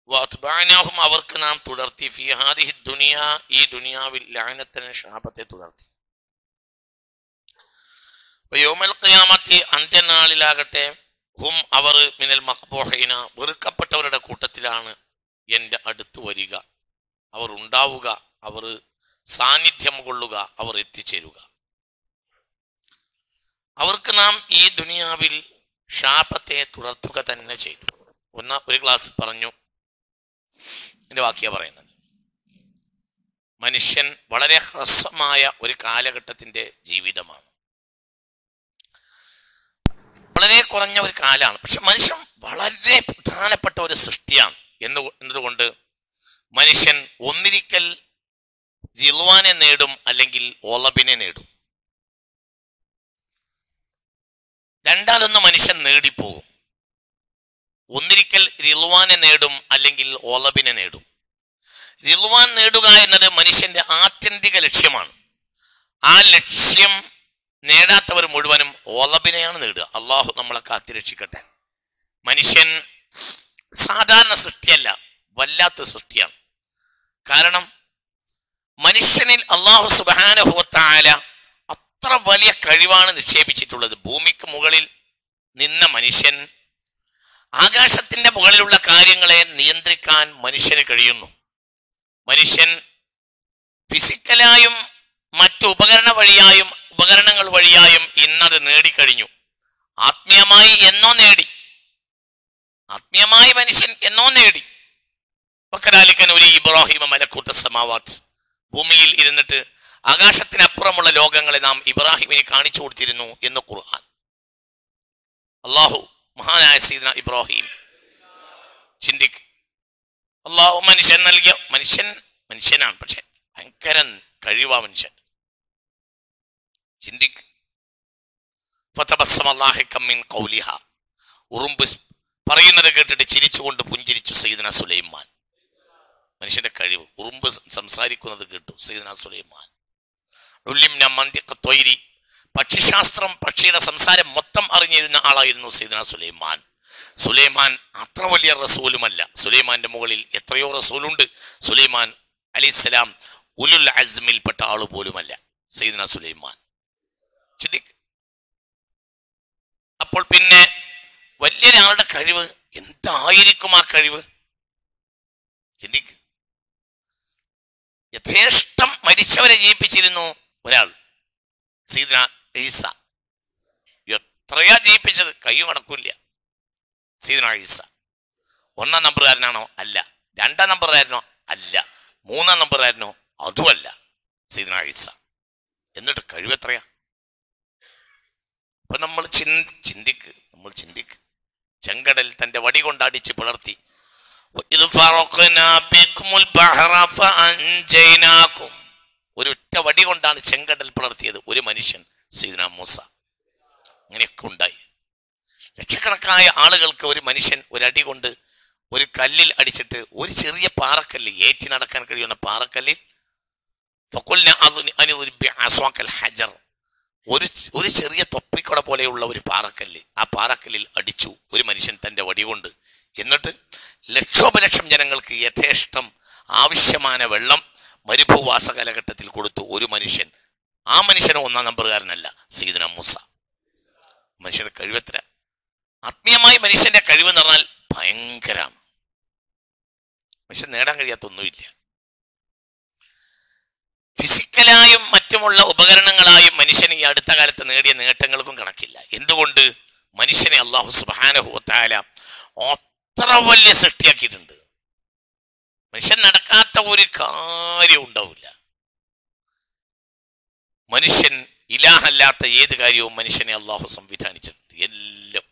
വാത്ബഅനാഹും അവർക്ക് നാം തുടർത്തി ഫി ഹാദിഹി ദുനിയ ഈ ദുനിയാവിൽ ലാനത്തിന് ശാപത്തെ തുടർത്തി യോമൽ ഖിയാമത്തി അന്ത്യനാളിലാകട്ടെ ഹും അവർ മിനൽ മക്ബോഹീന വെറുക്കപ്പെട്ടവരുടെ കൂട്ടത്തിലാണ് എൻ്റെ അടുത്ത് വരിക അവർ ഉണ്ടാവുക അവർ സാന്നിധ്യം കൊള്ളുക അവർ എത്തിച്ചേരുക അവർക്ക് നാം ഈ ദുനിയാവിൽ ശാപത്തെ തുടർത്തുക തന്നെ ചെയ്തു ഒന്ന ഒരു ക്ലാസ് പറഞ്ഞു എൻ്റെ വാക്യ പറയുന്നത് മനുഷ്യൻ വളരെ ഹ്രസ്വമായ ഒരു കാലഘട്ടത്തിന്റെ ജീവിതമാണ് വളരെ കുറഞ്ഞ ഒരു കാലമാണ് പക്ഷെ മനുഷ്യൻ വളരെ പ്രധാനപ്പെട്ട ഒരു സൃഷ്ടിയാണ് എന്ന് എന്നതുകൊണ്ട് മനുഷ്യൻ ഒന്നിരിക്കൽ റിൽവാനെ നേടും അല്ലെങ്കിൽ ഓലബിനെ നേടും രണ്ടാലൊന്ന് മനുഷ്യൻ നേടിപ്പോകും ഒന്നിരിക്കൽ റിൽവാനെ നേടും അല്ലെങ്കിൽ ഓലബിനെ നേടും റിൽവാൻ നേടുക എന്നത് മനുഷ്യന്റെ ആത്യന്തിക ലക്ഷ്യമാണ് ആ ലക്ഷ്യം നേടാത്തവർ മുഴുവനും ഓലബിനെയാണ് നേടുക അള്ളാഹു നമ്മളെ കാത്തിരക്ഷിക്കട്ടെ മനുഷ്യൻ സാധാരണ സൃഷ്ടിയല്ല വല്ലാത്ത സൃഷ്ടിയാണ് കാരണം മനുഷ്യനിൽ അള്ളാഹു സുബാനുഭവത്തായ അത്ര വലിയ കഴിവാണ് നിക്ഷേപിച്ചിട്ടുള്ളത് ഭൂമിക്ക് മുകളിൽ നിന്ന മനുഷ്യൻ ആകാശത്തിന്റെ മുകളിലുള്ള കാര്യങ്ങളെ നിയന്ത്രിക്കാൻ മനുഷ്യന് കഴിയുന്നു മനുഷ്യൻ ഫിസിക്കലായും മറ്റു ഉപകരണ വഴിയായും ഉപകരണങ്ങൾ വഴിയായും ഇന്നത് നേടിക്കഴിഞ്ഞു ആത്മീയമായി എന്നോ നേടി ആത്മീയമായി മനുഷ്യൻ എന്നോ നേടി പക്കരാലിക്കൻ ഒരു ഇബ്രാഹിമ മലക്കൂത്ത സമാവാത്ത് ഭൂമിയിൽ ഇരുന്നിട്ട് ആകാശത്തിനപ്പുറമുള്ള ലോകങ്ങളെ നാം ഇബ്രാഹിമിനെ കാണിച്ചു കൊടുത്തിരുന്നു എന്ന് ഖുർആൻ അള്ളാഹു മഹാനായ സീദന ഇബ്രാഹിം ചിന്തിക്ക് അള്ളാഹു മനുഷ്യൻ നൽകിയ മനുഷ്യൻ മനുഷ്യനാണ് പക്ഷെ ഭയങ്കര കഴിവാ മനുഷ്യൻ ചിന്തിക്ക് ഫതബസ്സമ ലാഹികം മിൻ ഖൗലിഹ ഉറുമ്പ് പറയുന്നത് കേട്ടിട്ട് ചിരിച്ചുകൊണ്ട് പുഞ്ചിരിച്ചു സയ്യിദന സുലൈമാൻ മനുഷ്യന്റെ കഴിവ് ഉറുമ്പ് സംസാരിക്കുന്നത് കേട്ടു സയ്യിദന സുലൈമാൻ ഉല്ലിംന മന്തിഖ ത്വയ്രി പക്ഷിശാസ്ത്രം പക്ഷിയുടെ സംസാരം മൊത്തം അറിഞ്ഞിരുന്ന ആളായിരുന്നു സയ്യിദന സുലൈമാൻ സുലൈമാൻ അത്ര വലിയ റസൂലുമല്ല സുലൈമാന്റെ മുകളിൽ എത്രയോ റസൂലുണ്ട് സുലൈമാൻ അലിസ്ലാം ഉലുൽ അസ്മിൽപ്പെട്ട ആള് പോലുമല്ല സയ്യിദന സുലൈമാൻ ചിന്തിക്ക് അപ്പോൾ പിന്നെ വലിയൊരാളുടെ കഴിവ് എന്തായിരിക്കും ആ കഴിവ് ചിന്തിക്ക് യഥേഷ്ടം മരിച്ചവരെ ജീവിപ്പിച്ചിരുന്നു ഒരാൾ സീദന ഈസ എത്രയാ ജീവിപ്പിച്ചത് കയ്യും കണക്കില്ല സീദന ഈസ ഒന്നാം നമ്പറുകാരനാണോ അല്ല രണ്ടാം നമ്പറുകാരനോ അല്ല മൂന്നാം നമ്പറുകാരനോ അതുമല്ല സീദന ഈസ എന്നിട്ട് കഴിവ് എത്രയാ അപ്പൊ നമ്മൾ ചിൻ ചിന്തിക്ക് നമ്മൾ ചിന്തിക്ക് ചെങ്കടൽ തന്റെ വടി കൊണ്ട് അടിച്ച് പിളർത്തി وإذ فرقنا بكم البحر فأنجيناكم ഒരു ഒറ്റ വടി കൊണ്ടാണ് ചെങ്കടൽ പിളർത്തിയത് ഒരു മനുഷ്യൻ സീദന മൂസ അങ്ങനെയൊക്കെ ഉണ്ടായി ലക്ഷക്കണക്കായ ആളുകൾക്ക് ഒരു മനുഷ്യൻ ഒരടി കൊണ്ട് ഒരു കല്ലിൽ അടിച്ചിട്ട് ഒരു ചെറിയ പാറക്കല്ല് ഏറ്റി നടക്കാൻ കഴിയുന്ന പാറക്കല്ലിൽ ഫഖുൽന അദ്നി അനിദ്രി ബിഅസ്വാക്കൽ ഹജർ ഒരു ഒരു ചെറിയ തൊപ്പിക്കൊട പോലെയുള്ള ഒരു പാറക്കല്ല് ആ പാറക്കല്ലിൽ അടിച്ചു ഒരു മനുഷ്യൻ തന്റെ വടി കൊണ്ട് എന്നിട്ട് ലക്ഷോപലക്ഷം ജനങ്ങൾക്ക് യഥേഷ്ടം ആവശ്യമായ വെള്ളം മരുഭൂവാസ കാലഘട്ടത്തിൽ കൊടുത്തു ഒരു മനുഷ്യൻ ആ മനുഷ്യന് ഒന്നാം നമ്പറുകാരനല്ല സീദന മൂസ മനുഷ്യന്റെ കഴിവെത്ര ആത്മീയമായി മനുഷ്യന്റെ കഴിവ് എന്ന് പറഞ്ഞാൽ ഭയങ്കരാണ് മനുഷ്യൻ നേടാൻ കഴിയാത്തൊന്നുമില്ല ഫിസിക്കലായും മറ്റുമുള്ള ഉപകരണങ്ങളായും മനുഷ്യൻ ഈ അടുത്ത കാലത്ത് നേടിയ നേട്ടങ്ങൾക്കും കണക്കില്ല എന്തുകൊണ്ട് മനുഷ്യനെ അള്ളാഹു സുബാനഹുത്താല അത്ര വലിയ സൃഷ്ടിയാക്കിയിട്ടുണ്ട് മനുഷ്യൻ നടക്കാത്ത ഒരു കാര്യം ഉണ്ടാവില്ല മനുഷ്യൻ ഇലാഹല്ലാത്ത ഏത് കാര്യവും മനുഷ്യനെ അള്ളാഹു സംവിധാനിച്ചിട്ടുണ്ട് എല്ലാം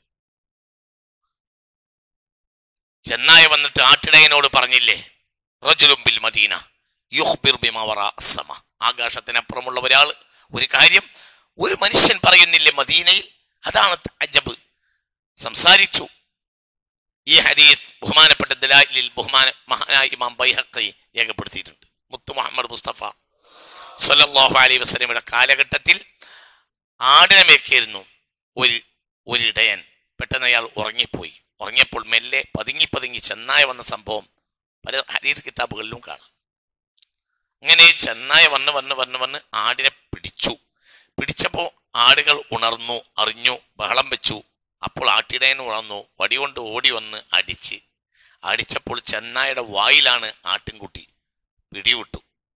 ചെന്നായ വന്നിട്ട് ആട്ടിടയനോട് പറഞ്ഞില്ലേ റജുലും ബിൽ മദീന യുഹ്ബിർ ബിമാ വറാ അസ്സമ ആകാശത്തിനപ്പുറമുള്ള ഒരാൾ ഒരു കാര്യം ഒരു മനുഷ്യൻ പറയുന്നില്ലേ മദീനയിൽ അതാണ് അജബ് സംസാരിച്ചു ഈ ഹദീസ് ബഹുമാനപ്പെട്ട ദലായിലിൽ ബഹുമാന മഹാനായ ഇമാം ബൈഹഖി രേഖപ്പെടുത്തിയിട്ടുണ്ട് മുത്തു മുഹമ്മദ് മുസ്തഫ സല്ലല്ലാഹു അലൈഹി വസല്ലമയുടെ കാലഘട്ടത്തിൽ ആടിനെ മേക്കായിരുന്നു ഒരു ഒരിടയൻ പെട്ടെന്ന് അയാൾ ഉറങ്ങിപ്പോയി ഉറങ്ങിയപ്പോൾ മെല്ലെ പതുങ്ങി പതുങ്ങി ചെന്നായ വന്ന സംഭവം പല ഹരീത് കിതാബുകളിലും കാണാം അങ്ങനെ ഈ ചെന്നായ വന്ന് വന്ന് വന്ന് വന്ന് ആടിനെ പിടിച്ചു പിടിച്ചപ്പോൾ ആടുകൾ ഉണർന്നു അറിഞ്ഞു ബഹളം വെച്ചു അപ്പോൾ ആട്ടിടയൻ ഉണർന്നു വടികൊണ്ട് ഓടി വന്ന് അടിച്ച് അടിച്ചപ്പോൾ ചെന്നായുടെ വായിലാണ് ആട്ടിൻകുട്ടി പിടിവിട്ടു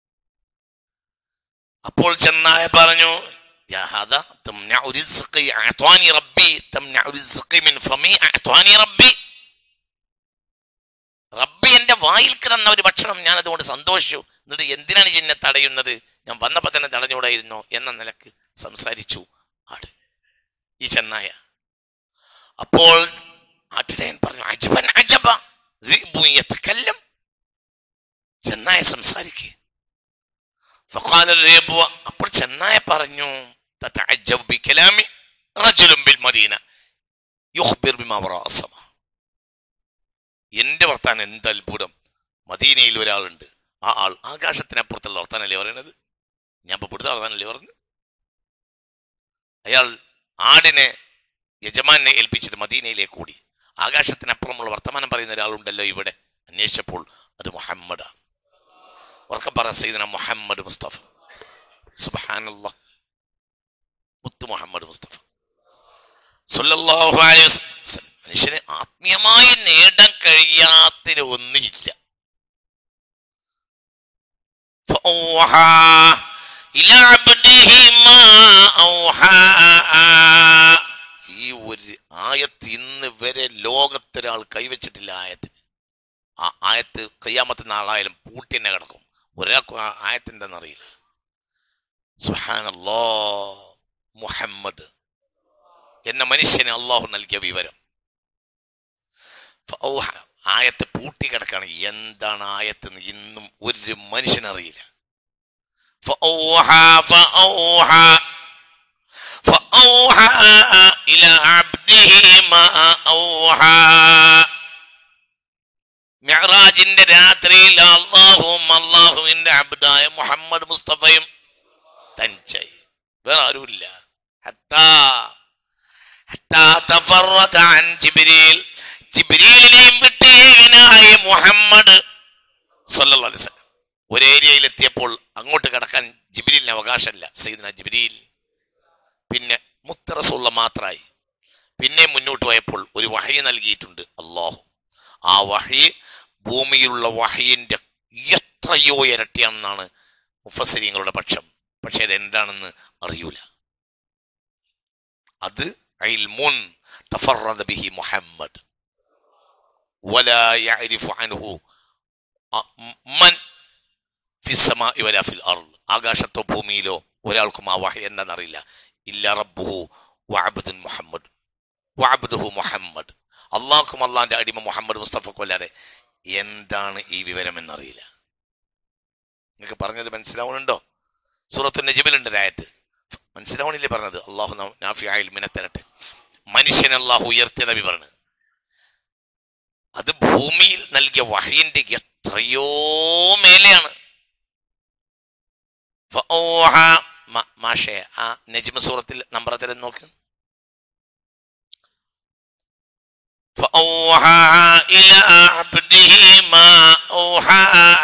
അപ്പോൾ ചെന്നായ പറഞ്ഞു "യാ ഹാദാ തംനഉ റിസ്ഖി അഅ്താനി റബ്ബി തംനഉ റിസ്ഖി മിൻ ഫമി അഅ്താനി റബ്ബി റബ്ബി എന്റെ വായിൽക്ക് തന്ന ഒരു ഭക്ഷണം ഞാൻ അതുകൊണ്ട് സന്തോഷിച്ചു എന്നിട്ട് എന്തിനാണ് ഈ എന്നെ തടയുന്നത് ഞാൻ വന്നപ്പോ തന്നെ തടഞ്ഞുകൂടായിരുന്നോ എന്ന നിലക്ക് സംസാരിച്ചു ആട് ഈ ചെന്നായ അപ്പോൾ ആട്ടിടയൻ പറഞ്ഞു അജബൻ അജബ ذئب يتكلم ചെന്നായ സംസാരിക്കേ فقال الريب അപ്പോൾ ചെന്നായ പറഞ്ഞു تتعجب بكلام رجل بالمدينة يخبر بما وراء السماء എന്റെ വർത്താനം എന്ത് അത്ഭുതം മദീനയിൽ ഒരാളുണ്ട് ആ ആൾ ആകാശത്തിനപ്പുറത്തുള്ള വർത്താനല്ലേ പറയണത് ഞാൻ ഇപ്പൊ പിടുത്ത വർത്താനല്ലേ പറഞ്ഞു അയാൾ ആടിനെ യജമാനെ ഏൽപ്പിച്ചിട്ട് മദീനയിലേക്ക് കൂടി ആകാശത്തിനപ്പുറമുള്ള വർത്തമാനം പറയുന്ന ഒരാളുണ്ടല്ലോ ഇവിടെ അന്വേഷിച്ചപ്പോൾ അത് മുഹമ്മദാണ് ഉറക്കം പറ സൈദന മുഹമ്മദ് മുസ്തഫ സുബ്ഹാനല്ലാ മുത്ത് മുഹമ്മദ് മുസ്തഫ സല്ലല്ലാഹു അലൈഹി വസല്ലം മനുഷ്യന് ആത്മീയമായി നേടാൻ കഴിയാത്തതിന് ഒന്നുമില്ല فأوحى إلى عبده ما أوحى ഈ ഒരു ആയത്ത് ഇന്ന് വരെ ലോകത്തൊരാൾ കൈവച്ചിട്ടില്ല ആയത്തിന് ആ ആയത്ത് കയ്യാമത്തെ നാളായാലും പൂട്ടി തന്നെ കിടക്കും ഒരാൾക്കും ആ ആയത്തിൻ്റെ അറിയില്ല സുഹാനല്ലോ മുഹമ്മദ് എന്ന മനുഷ്യന് അള്ളാഹു നൽകിയ വിവരം ഫൗഹ, ആയത്ത് പൂട്ടി കിടക്കാണ് എന്താണ് ആയത്ത് എന്ന് ഇന്നും ഒരു മനുഷ്യനറിയില്ല فأوحى فأوحى فأوحى إلى عبده ما أوحى മിഅ്റാജിന്റെ രാത്രിയിൽ അള്ളാഹുവും അള്ളാഹുവിന്റെ അബ്ദായ മുഹമ്മദ് മുസ്തഫയും തനിച്ചായി വേറെ ആരുമില്ല ഹത്താ ഹത്താ തഫറഖ അൻ ജിബ്രീൽ ജിബ്രീലിനെയും വിട്ട് ഏകനായി മുഹമ്മദ് സല്ലല്ലാഹു അലൈഹി വസല്ലം ഒരു ഏരിയയിൽ എത്തിയപ്പോൾ അങ്ങോട്ട് കടക്കാൻ ജിബ്രീലിന് അവകാശമില്ല സയ്യിദ്ന ജിബ്രീൽ പിന്നെ മുത്തറസുള്ള മാത്രമായി പിന്നെ മുന്നോട്ട് പോയപ്പോൾ ഒരു വഹി നൽകിയിട്ടുണ്ട് അള്ളാഹു ആ വഹി ഭൂമിയിലുള്ള വഹയിന്റെ എത്രയോ ഇരട്ടിയാണെന്നാണ് മുഫസരിങ്ങളുടെ പക്ഷം പക്ഷെ അത് എന്താണെന്ന് അറിയൂല അത് ഇൽമുൻ തഫറദ ബിഹി മുഹമ്മദ് ولا يعرف عنه من في السماء ولا في الأرض ആകാശത്തോ ഭൂമിയിലോ ഒരാൾക്കും ആ വഹി എന്താണെന്നറിയില്ല ഇല്ല റബ്ബുഹു വഅബ്ദുൻ മുഹമ്മദ് വഅബ്ദുഹു മുഹമ്മദ് അള്ളാഹ്ക്കും അള്ളാഹിന്റെ അടിമ മുഹമ്മദ് മുസ്തഫക്കും അല്ലാതെ എന്താണ് ഈ വിവരം എന്നറിയില്ല നിങ്ങൾക്ക് പറഞ്ഞത് മനസ്സിലാവുന്നുണ്ടോ സൂറത്തു നജിബിലുണ്ട് രായത്ത് മനസ്സിലാവണില്ലേ പറഞ്ഞത് അള്ളാഹു നാഫിയായിൽ മിനെ തരട്ടെ മനുഷ്യൻ അള്ളാഹു ഉയർത്തിയ നബി പറഞ്ഞു അത് ഭൂമിയിൽ നൽകിയ വഹയിന്റെ എത്രയോ മേലെയാണ് ഫഔഹ മ- മാഷേ ആ നജ്മ സൂറത്തിൽ നമ്പർ തരം നോക്ക് فأوحى إلى عبده ما أوحى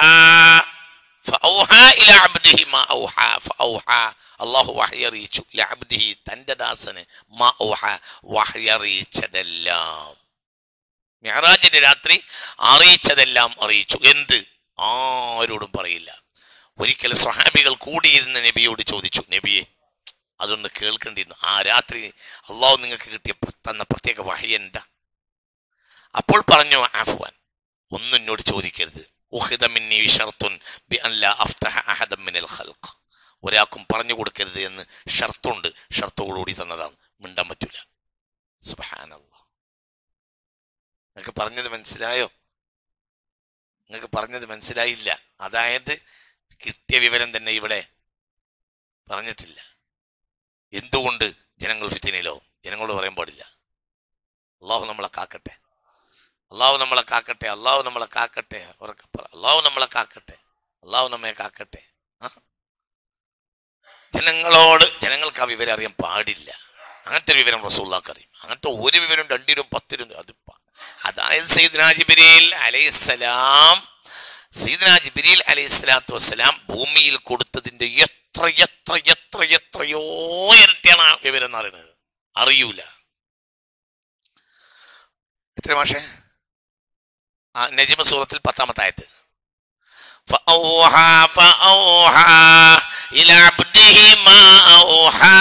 فأوحى إلى عبده ما أوحى فأوحى الله വഹി അറിയിച്ചു ലഅബ്ദിഹി തന്റെ ദാസന് മാ ഔഹ വഹി അറിയിച്ചതെല്ലാം മെഹറാജിന്റെ രാത്രി അറിയിച്ചതെല്ലാം അറിയിച്ചു എന്ത് ആരോടും പറയില്ല ഒരിക്കൽ സ്വഹാബികൾ കൂടിയിരുന്ന നബിയോട് ചോദിച്ചു നബിയെ അതൊന്ന് കേൾക്കേണ്ടിയിരുന്നു ആ രാത്രി അള്ളാഹു നിങ്ങൾക്ക് കിട്ടിയ പ്ര- തന്ന പ്രത്യേക വഹി എന്താ അപ്പോൾ പറഞ്ഞു ആഫ്വാൻ ഒന്നും എന്നോട് ചോദിക്കരുത് ഉഹിദ മിന്നി ഷർത്തുൻ ബി അൻ ലാ അഫ്തഹ അഹദൻ മിനൽ ഖൽഖ് ഒരാൾക്കും പറഞ്ഞു കൊടുക്കരുത് എന്ന് ഷർത്തുണ്ട് ഷർത്തോടുകൂടി തന്നതാണ് മിണ്ടാൻ പറ്റൂല സുബ്ഹാനല്ലാഹ് നിങ്ങൾക്ക് പറഞ്ഞത് മനസ്സിലായോ നിങ്ങൾക്ക് പറഞ്ഞത് മനസ്സിലായില്ല അതായത് കിട്ടിയ വിവരം തന്നെ ഇവിടെ പറഞ്ഞിട്ടില്ല എന്തുകൊണ്ട് ജനങ്ങൾ ഫിത്തിനയിലോ ജനങ്ങളോട് പറയാൻ പാടില്ല അള്ളാഹു നമ്മളെ കാക്കട്ടെ അള്ളാഹു നമ്മളെ കാക്കട്ടെ അള്ളാഹു നമ്മളെ കാക്കട്ടെ ഉറക്കെ പറ അള്ളാഹു നമ്മളെ കാക്കട്ടെ അള്ളാഹു നമ്മെ കാക്കട്ടെ ആ ജനങ്ങളോട് ജനങ്ങൾക്ക് ആ വിവരം അറിയാൻ പാടില്ല അങ്ങനത്തെ ഒരു വിവരം റസൂള്ളാക്ക് അറിയും അങ്ങനത്തെ ഒരു വിവരം രണ്ടിനും പത്തിനും അത് പ- അതായത് സയ്യിദ്നാ ജിബ്രീൽ അലൈഹിസ്സലാം സീദന ജിബിരിൽ അലൈഹി സ്വലാത്തു വസ്സലാം ഭൂമിയിൽ കൊടുത്തതിന്റെ എത്ര എത്ര എത്ര എത്രയോ ഇരട്ടിയാണ് ആ വിവരം എന്ന് പറയുന്നത് അറിയൂല എത്ര മാഷേ ആ നജിമ സൂറത്തിൽ പത്താമത്തെ ആയത്ത് فأوحى فأوحى إلى عبده ما أوحى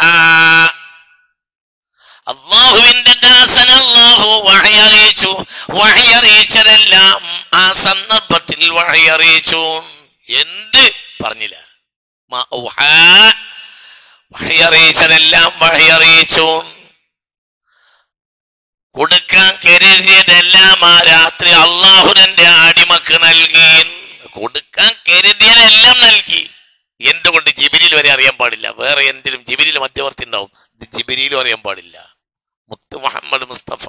അള്ളാഹുവിന്റെ ദാസൻ അള്ളാഹു വഴയറിയിച്ചു വഴയറിയിച്ചതെല്ലാം ആ സന്ദർഭത്തിൽ വഴയറിയിച്ചു എന്ത് പറഞ്ഞില്ല മാ ഔഹാ. വഹയറിയിച്ചതെല്ലാം വഴയറിയിച്ചു കൊടുക്കാൻ കരുതിയതെല്ലാം ആ രാത്രി അള്ളാഹുരന്റെ അടിമക്ക് നൽകി കൊടുക്കാൻ കരുതിയതെല്ലാം നൽകി എന്തുകൊണ്ട് ജിബിരിൽ വരെ അറിയാൻ പാടില്ല വേറെ എന്തിലും ജിബിരിൽ മധ്യവർത്തി ഉണ്ടാവും ഇത് ജിബിരിയിലും അറിയാൻ പാടില്ല മുത്ത് മുഹമ്മദ് മുസ്തഫ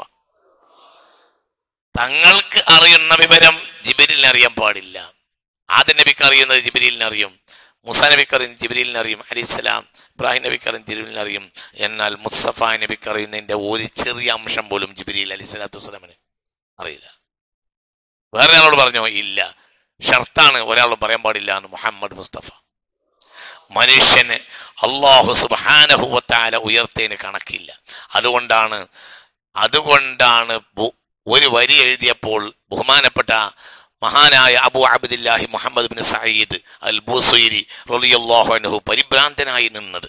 തങ്ങൾക്ക് അറിയുന്ന വിവരം ജിബിരിലിന് അറിയാൻ പാടില്ല ആദ്യ നബിക്ക് അറിയുന്നത് ജിബിരിലിന് അറിയും മുസാ നബിക്ക് അറിയും ജിബിരിലിന് അറിയും അലിസ്ലാം ഇബ്രാഹിം നബിക്ക് അറിയും ജിബിരിലിന് അറിയും എന്നാൽ മുസ്തഫ നബിക്ക് അറിയുന്നതിന്റെ ഒരു ചെറിയ അംശം പോലും ജിബിരിൽ അലി സ്വലാത്തു വസ്സലാമിന് അറിയില്ല വേറെ ആളോട് പറഞ്ഞോ ഇല്ല ഷർത്താണ് ഒരാളോട് പറയാൻ പാടില്ല എന്ന് മുഹമ്മദ് മുസ്തഫ മനുഷ്യന് അള്ളാഹു സുബാനഹുവത്താല ഉയർത്തേന് കണക്കില്ല അതുകൊണ്ടാണ് അതുകൊണ്ടാണ് ബു- ഒരു വരി എഴുതിയപ്പോൾ ബഹുമാനപ്പെട്ട മഹാനായ Abu Abdillahi Muhammad bin Sayyid al Busiri റളിയല്ലാഹു അൻഹു പരിഭ്രാന്തനായി നിന്നത്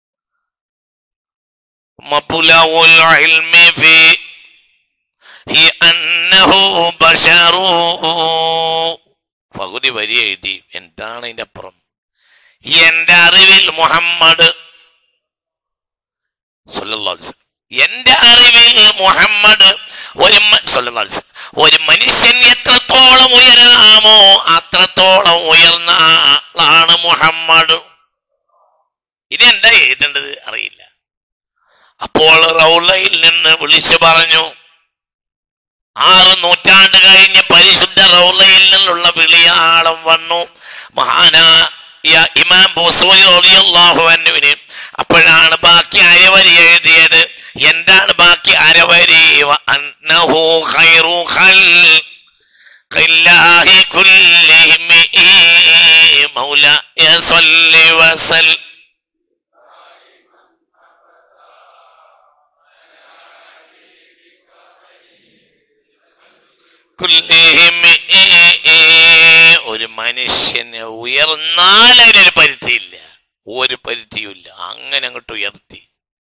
മബ്ലഉൽ ഇൽമി ഫീ ഹി അന്നഹു ബശറു പകുതി വരി എഴുതി എന്താണ് അതിന്റെ അപ്പുറം എന്റെ അറിവിൽ മുഹമ്മദ് സല്ലല്ലാഹു അലൈഹി വസല്ലം. എന്റെ അറിവിൽ മുഹമ്മദ് ഒരു മ- സല്ലല്ലാഹു അലൈഹി വസല്ലം. ഒരു മനുഷ്യൻ എത്രത്തോളം ഉയരാമോ അത്രത്തോളം ഉയർന്ന ആളാണ് മുഹമ്മദ് ഇനി എന്താ എഴുതേണ്ടത് അറിയില്ല അപ്പോൾ റൗലയിൽ നിന്ന് വിളിച്ചു പറഞ്ഞു ആറ് നൂറ്റാണ്ട് കഴിഞ്ഞ് പരിശുദ്ധ റൗലയിൽ നിന്നുള്ള വിളിയാളം വന്നു മഹാനായ ഇമാം ബോസോയി റളിയല്ലാഹു അൻഹുവിന് അപ്പോഴാണ് ബാക്കി അരവരി എഴുതിയത് എന്താണ് ബാക്കി അരവരി വ അന്നഹു ഖൈറു ഖൽഖില്ലാഹി കുല്ലിഹിം മൗലായ സല്ലി വസൽ കുല്ലിഹിം ഒരു മനുഷ്യന് ഉയർന്നാൽ അതിനൊരു പരിധിയില്ല ഒരു പരിധിയുമില്ല അങ്ങനെ അങ്ങോട്ട് ഉയർത്തി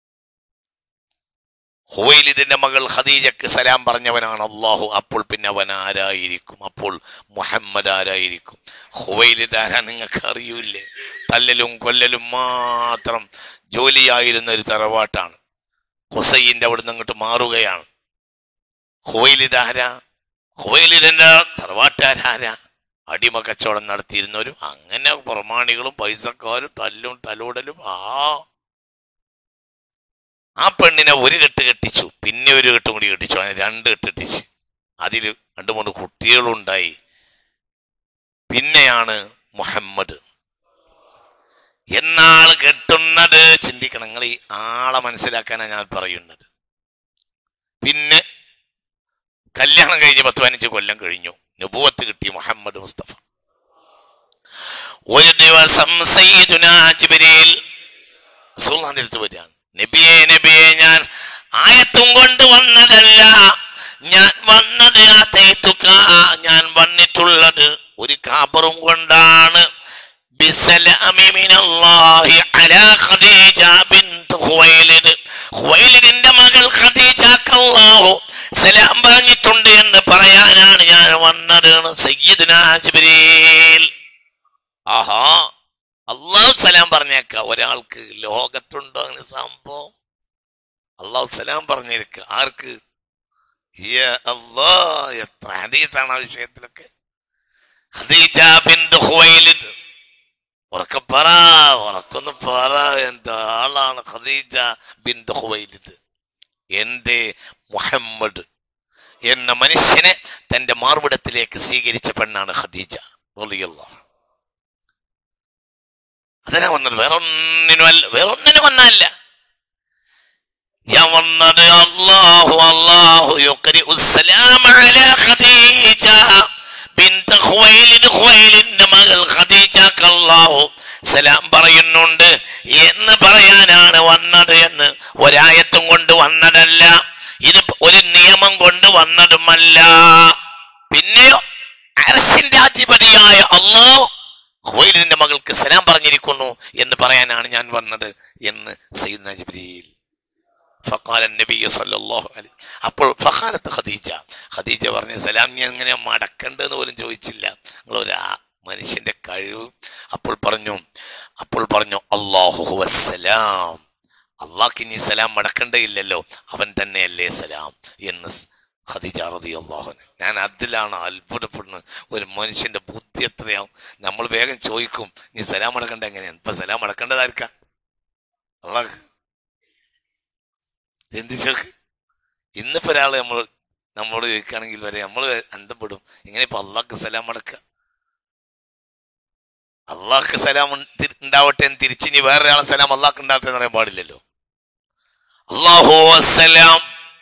ഹുവൈലിദിന്റെ മകൾ ഖദീജക്ക് സലാം പറഞ്ഞവനാണ് അള്ളാഹു അപ്പോൾ പിന്നെ അവൻ ആരായിരിക്കും അപ്പോൾ മുഹമ്മദ് ആരായിരിക്കും ഹുവൈലിദ് ആരാ നിങ്ങൾക്ക് അറിയൂലേ തല്ലലും കൊല്ലലും മാത്രം ജോലിയായിരുന്ന ഒരു തറവാട്ടാണ് ഹുസൈൻ്റെ അവിടുന്ന് അങ്ങോട്ട് മാറുകയാണ് ഹുവൈലിദ് ആരാ ഹുവൈലിദിന്റെ തറവാട്ടുകാരാരാ അടിമ കച്ചവടം നടത്തിയിരുന്നവരും അങ്ങനെ പ്രമാണികളും പൈസക്കാരും തല്ലും തലോടലും ആ ആ പെണ്ണിനെ ഒരു കെട്ട് കെട്ടിച്ചു പിന്നെ ഒരു കെട്ടും കൂടി കെട്ടിച്ചു അങ്ങനെ രണ്ട് കെട്ട് കെട്ടിച്ച് അതിൽ രണ്ട് മൂന്ന് കുട്ടികളുണ്ടായി പിന്നെയാണ് മുഹമ്മദ് എന്നാൾ കെട്ടുന്നത് ചിന്തിക്കണം നിങ്ങൾ ഈ ആളെ മനസ്സിലാക്കാനാണ് ഞാൻ പറയുന്നത് പിന്നെ കല്യാണം കഴിഞ്ഞ് പത്ത് പതിനഞ്ച് കൊല്ലം കഴിഞ്ഞു നുബുവത്ത് കിട്ടി മുഹമ്മദ് മുസ്തഫ ഒരു ദിവസം സയ്യിദുനാ ജിബ്രീൽ റസൂലുള്ളാഹിന്റെ അടുത്ത് വരികയാണ് നബിയെ നബിയെ ഞാൻ ആയത്തും കൊണ്ട് വന്നതല്ല ഞാൻ വന്നത് ആതൈത്തുക ഞാൻ വന്നിട്ടുള്ളത് ഒരു കാബറും കൊണ്ടാണ് ബിസ്സലാമി മിനല്ലാഹി അലാ ഖദീജ ബിൻത് ഖുവൈലിദ് ഖുവൈലിദിന്റെ മകൾ ഖദീജക്ക് അല്ലാഹു സലാം പറഞ്ഞിട്ടുണ്ട് എന്ന് പറയാനാണ് ഞാൻ വന്നത് സയ്യിദ്നാ ജിബ്രീൽ ആഹാ അള്ളാഹു സലാം പറഞ്ഞേക്ക ഒരാൾക്ക് ലോകത്തുണ്ടോ അങ്ങനെ സംഭവം അള്ളാഹു സലാം പറഞ്ഞേക്ക ആർക്ക് യാ അല്ലാ, എത്ര ഹദീസാണ് ആ വിഷയത്തിലൊക്കെ ഖദീജ ബിൻത് ഖുവൈലിദ് ഉറക്കെ പറ ഉറക്കൊന്ന് പറ എന്താ ആളാണ് ഖദീജ ബിൻത് ഖുവൈലിദ് എന്റെ മുഹമ്മദ് എന്ന മനുഷ്യനെ തന്റെ മാർവിടത്തിലേക്ക് സ്വീകരിച്ച പെണ്ണാണ് ഖദീജ റളിയല്ലാഹു അതിനാ വന്നത് വേറെ ഒന്നിനും അല്ല വേറെ ഒന്നിനും വന്നല്ല ഞാൻ വന്നത് അല്ലാഹു അല്ലാഹു യുഖരി ഉസ്സലാം അലാ ഖദീജ ബിൻത് ഖുവൈലിദ് അള്ളാഹു സലാം പറയുന്നുണ്ട് എന്ന് പറയാനാണ് വന്നത് എന്ന് ഒരായത്തും കൊണ്ട് വന്നതല്ല ഇത് ഒരു നിയമം കൊണ്ട് വന്നതുമല്ല പിന്നെയോ അരസിന്റെ അധിപതിയായ അള്ളാഹു ഹുവൈലിന്റെ മകൾക്ക് സലാം പറഞ്ഞിരിക്കുന്നു എന്ന് പറയാനാണ് ഞാൻ വന്നത് എന്ന് സയ്യിദ്ന ജിബ്രീൽ ഫഖാല നബി സല്ലല്ലാഹു അലൈഹി അപ്പോൾ ഫഖാലത്ത് ഖദീജ ഖദീജ പറഞ്ഞ സലാം നീ എങ്ങനെ മടക്കണ്ടെന്ന് പോലും ചോദിച്ചില്ല നിങ്ങൾ ഒരു ആ മനുഷ്യന്റെ കഴിവ് അപ്പോൾ പറഞ്ഞു അപ്പോൾ പറഞ്ഞു അള്ളാഹു വസ്സലാം അള്ളാഹ്ക്ക് ഇനി സലാം മടക്കണ്ടയില്ലല്ലോ അവൻ തന്നെയല്ലേ സലാം എന്ന് സ് ഖദീജ റളിയല്ലാഹു അൻഹ ഞാൻ അതിലാണ് അത്ഭുതപ്പെടുന്നത് ഒരു മനുഷ്യന്റെ ബുദ്ധി എത്രയാവും നമ്മൾ വേഗം ചോദിക്കും നീ സലാം മടക്കണ്ട എങ്ങനെയാണ് ഇപ്പൊ സലാം മടക്കേണ്ടതായിരിക്കാം അള്ളാഹ് എന്ത് ചോക്ക് ഇന്നിപ്പോ ഒരാള് നമ്മൾ നമ്മളോട് ചോദിക്കുകയാണെങ്കിൽ വരെ നമ്മൾ അന്തപ്പെടും എങ്ങനെ ഇപ്പൊ അള്ളാഹ്ക്ക് സലാം മടക്കുക അള്ളാഹ്ക്ക് സലാം ഉണ്ട്- ഉണ്ടാവട്ടെ എന്ന് തിരിച്ച് ഇനി വേറൊരാളെ സലാം അള്ളാഹ്ക്ക് ഉണ്ടാവട്ടെ എന്ന് പറയാൻ പാടില്ലല്ലോ അള്ളാഹു വസ്സലാം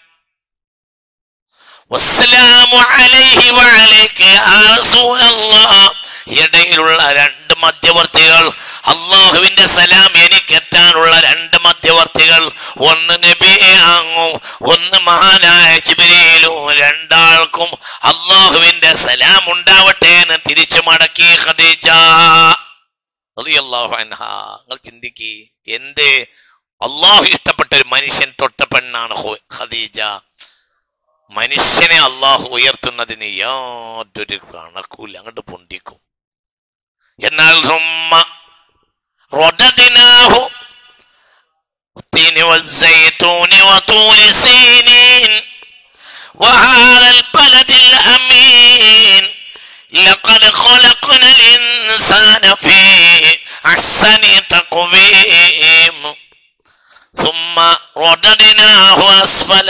വസ്സലാമു അലൈഹി വഅലൈക യാ റസൂലല്ലാഹ് ഇടയിലുള്ള രണ്ട് മധ്യവർത്തികൾ അള്ളാഹുവിന്റെ സലാം എനിക്ക് എത്താനുള്ള രണ്ട് മധ്യവർത്തികൾ ഒന്ന് നബിയാങ്ങും ഒന്ന് മഹാനായ ജിബ്രീലും രണ്ടാൾക്കും അള്ളാഹുവിന്റെ സലാം ഉണ്ടാവട്ടെ എന്ന് തിരിച്ചു മടക്കി ഖദീജ റളിയല്ലാഹു അൻഹാ നിങ്ങൾ ചിന്തിക്കി എന്ത് അള്ളാഹു ഇഷ്ടപ്പെട്ട ഒരു മനുഷ്യൻ തൊട്ട പെണ്ണാണ് ഹു- ഖദീജ മനുഷ്യനെ അള്ളാഹു ഉയർത്തുന്നതിന് യാതൊരു കണക്കൂല അങ്ങോട്ട് പൊണ്ടിക്കും എന്നാൽ സുമ്മ رددناه والتين والزيتون وطور سينين وهذا البلد الأمين لقد خلقنا الإنسان في أحسن تقويم ثم رددناه أسفل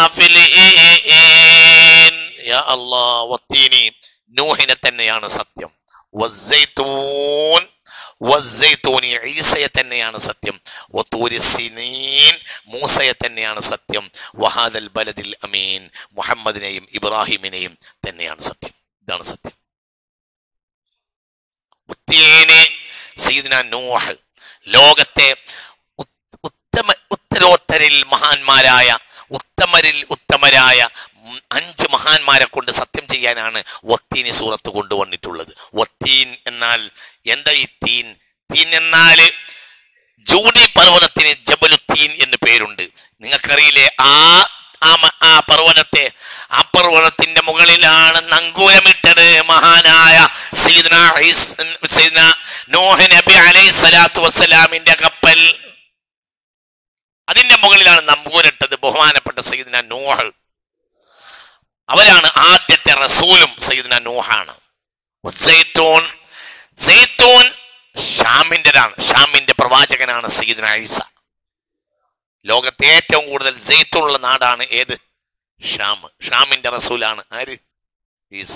سافلين يا الله والتين നൂഹിനെ തന്നെയാണ് സത്യം വസ്സൈത്തൂൻ വസ്സൈത്തൂനി ഈസയെ തന്നെയാണ് സത്യം വത്തൂരി സിനീൻ മൂസയെ തന്നെയാണ് സത്യം വഹാദൽ ബലദിൽ അമീൻ മുഹമ്മദിനെയും ഇബ്രാഹിമിനെയും തന്നെയാണ് സത്യം ഇതാണ് സത്യം ഉത്തീന് സീദന നൂഹ് ലോകത്തെ ഉത്- ഉത്തമ ഉത്തരോത്തരിൽ മഹാന്മാരായ ഉത്തമരിൽ ഉത്തമരായ ഉം അഞ്ച് മഹാന്മാരെ കൊണ്ട് സത്യം ചെയ്യാനാണ് വത്തീനി സൂറത്ത് കൊണ്ടുവന്നിട്ടുള്ളത് വത്തീൻ എന്നാൽ എന്താ ഈ തീൻ തീൻ എന്നാല് ജൂഡി പർവ്വതത്തിന് ജബലുത്തീൻ എന്ന് പേരുണ്ട് നിങ്ങൾക്കറിയില്ലേ ആ ആ മ- ആ പർവ്വതത്തെ ആ പർവ്വതത്തിന്റെ മുകളിലാണ് നങ്കൂരമിട്ടത് മഹാനായ സയ്യിദ്ന ഈസ് സയ്യിദ്ന നോഹ് നബി അലൈഹി സ്വലാത്തു വസ്സലാമിന്റെ കപ്പൽ അതിന്റെ മുകളിലാണ് നമ്പൂരിട്ടത് ബഹുമാനപ്പെട്ട സയ്യിദ്ന നൂഹ് അവരാണ് ആദ്യത്തെ റസൂലും സയ്യിദ്ന നൂഹാണ് സൈത്തൂൻ സൈത്തൂൻ ഷാമിൻ്റെതാണ് ഷാമിന്റെ പ്രവാചകനാണ് സയ്യിദ്ന ഈസ ലോകത്തെ ഏറ്റവും കൂടുതൽ ജെയ്ത്തുള്ള നാടാണ് ഏത് ഷാം ഷാമിന്റെ റസൂലാണ് ആര് ഈസ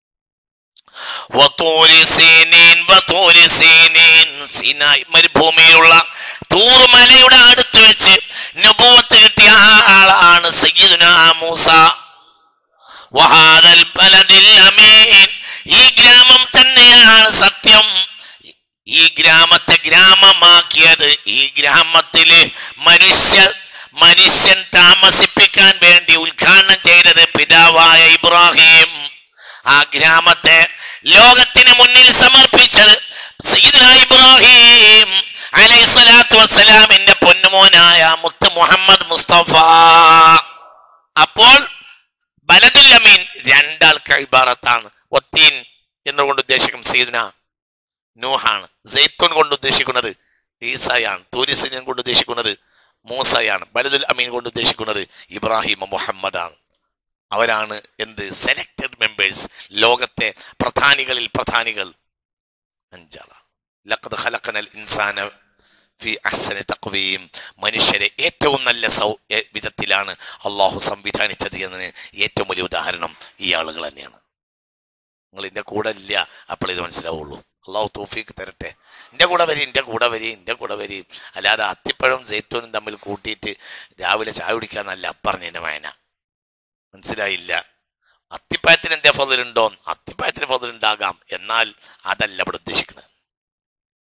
വത്തൂരി സീനീൻ വത്തൂരി സീനീൻ സീനായ് മരുഭൂമിയിലുള്ള തൂർമലയുടെ അടുത്ത് വെച്ച് നബുവത്ത് കിട്ടിയ ആളാണ് സയ്യിദുന മൂസ വഹാദൽ ബലദിൽ അമീൻ ഈ ഗ്രാമം തന്നെയാണ് സത്യം ഈ ഗ്രാമത്തെ ഗ്രാമമാക്കിയത് ഈ ഗ്രാമത്തില് മനുഷ്യ മനുഷ്യൻ താമസിപ്പിക്കാൻ വേണ്ടി ഉദ്ഘാടനം ചെയ്തത് പിതാവായ ഇബ്രാഹിം ആ ഗ്രാമത്തെ ലോകത്തിന് മുന്നിൽ സമർപ്പിച്ചത് സയ്യിദുന ഇബ്രാഹിം അലൈഹിസ്സലാത്തു വസ്സലാമിന്റെ പൊന്നുമോനായ മുത്ത് മുഹമ്മദ് മുസ്തഫ അപ്പോൾ ബലദുൽ അമീൻ രണ്ടാൾക്ക് ഇബാറത്താണ് ഒത്തീൻ എന്നുകൊണ്ട് ഉദ്ദേശിക്കും സയ്യിദുന നൂഹാണ് ജെയ്ത്തൂൻ കൊണ്ട് ഉദ്ദേശിക്കുന്നത് ഈസയാണ് തൂരിസിനെ കൊണ്ട് ഉദ്ദേശിക്കുന്നത് മൂസയാണ് ബലദുൽ അമീൻ കൊണ്ട് ഉദ്ദേശിക്കുന്നത് ഇബ്രാഹിം മുഹമ്മദാണ് അവരാണ് എന്ത് സെലക്ടഡ് മെമ്പേഴ്സ് ലോകത്തെ പ്രധാനികളിൽ പ്രധാനികൾ അഞ്ചാള ലഖദ് ഖലഖനൽ ഇൻസാന ഫി അഹ്സനി തഖ്വീം മനുഷ്യരെ ഏറ്റവും നല്ല സൗ എ- വിധത്തിലാണ് അള്ളാഹു സംവിധാനിച്ചത് എന്നതിന് ഏറ്റവും വലിയ ഉദാഹരണം ഈ ആളുകൾ തന്നെയാണ് നിങ്ങൾ എൻ്റെ കൂടെ ഇല്ല അപ്പോൾ ഇത് മനസ്സിലാവുള്ളൂ അള്ളാഹു തോഫീക്ക് തരട്ടെ എൻ്റെ കൂടെ വരി എൻ്റെ കൂടെ വരി എൻ്റെ കൂടെ വരി അല്ലാതെ അത്തിപ്പഴം ജെയ്ത്തൂനും തമ്മിൽ കൂട്ടിയിട്ട് രാവിലെ ചായ കുടിക്കാന്നല്ല പറഞ്ഞതിൻ്റെ വായന മനസ്സിലായില്ല അത്തിപ്പഴത്തിന് എന്തേ ഫതിലുണ്ടോ അത്തിപ്പഴത്തിന് ഫതിലുണ്ടാകാം എന്നാൽ അതല്ല ഇവിടെ ഉദ്ദേശിക്കുന്നത്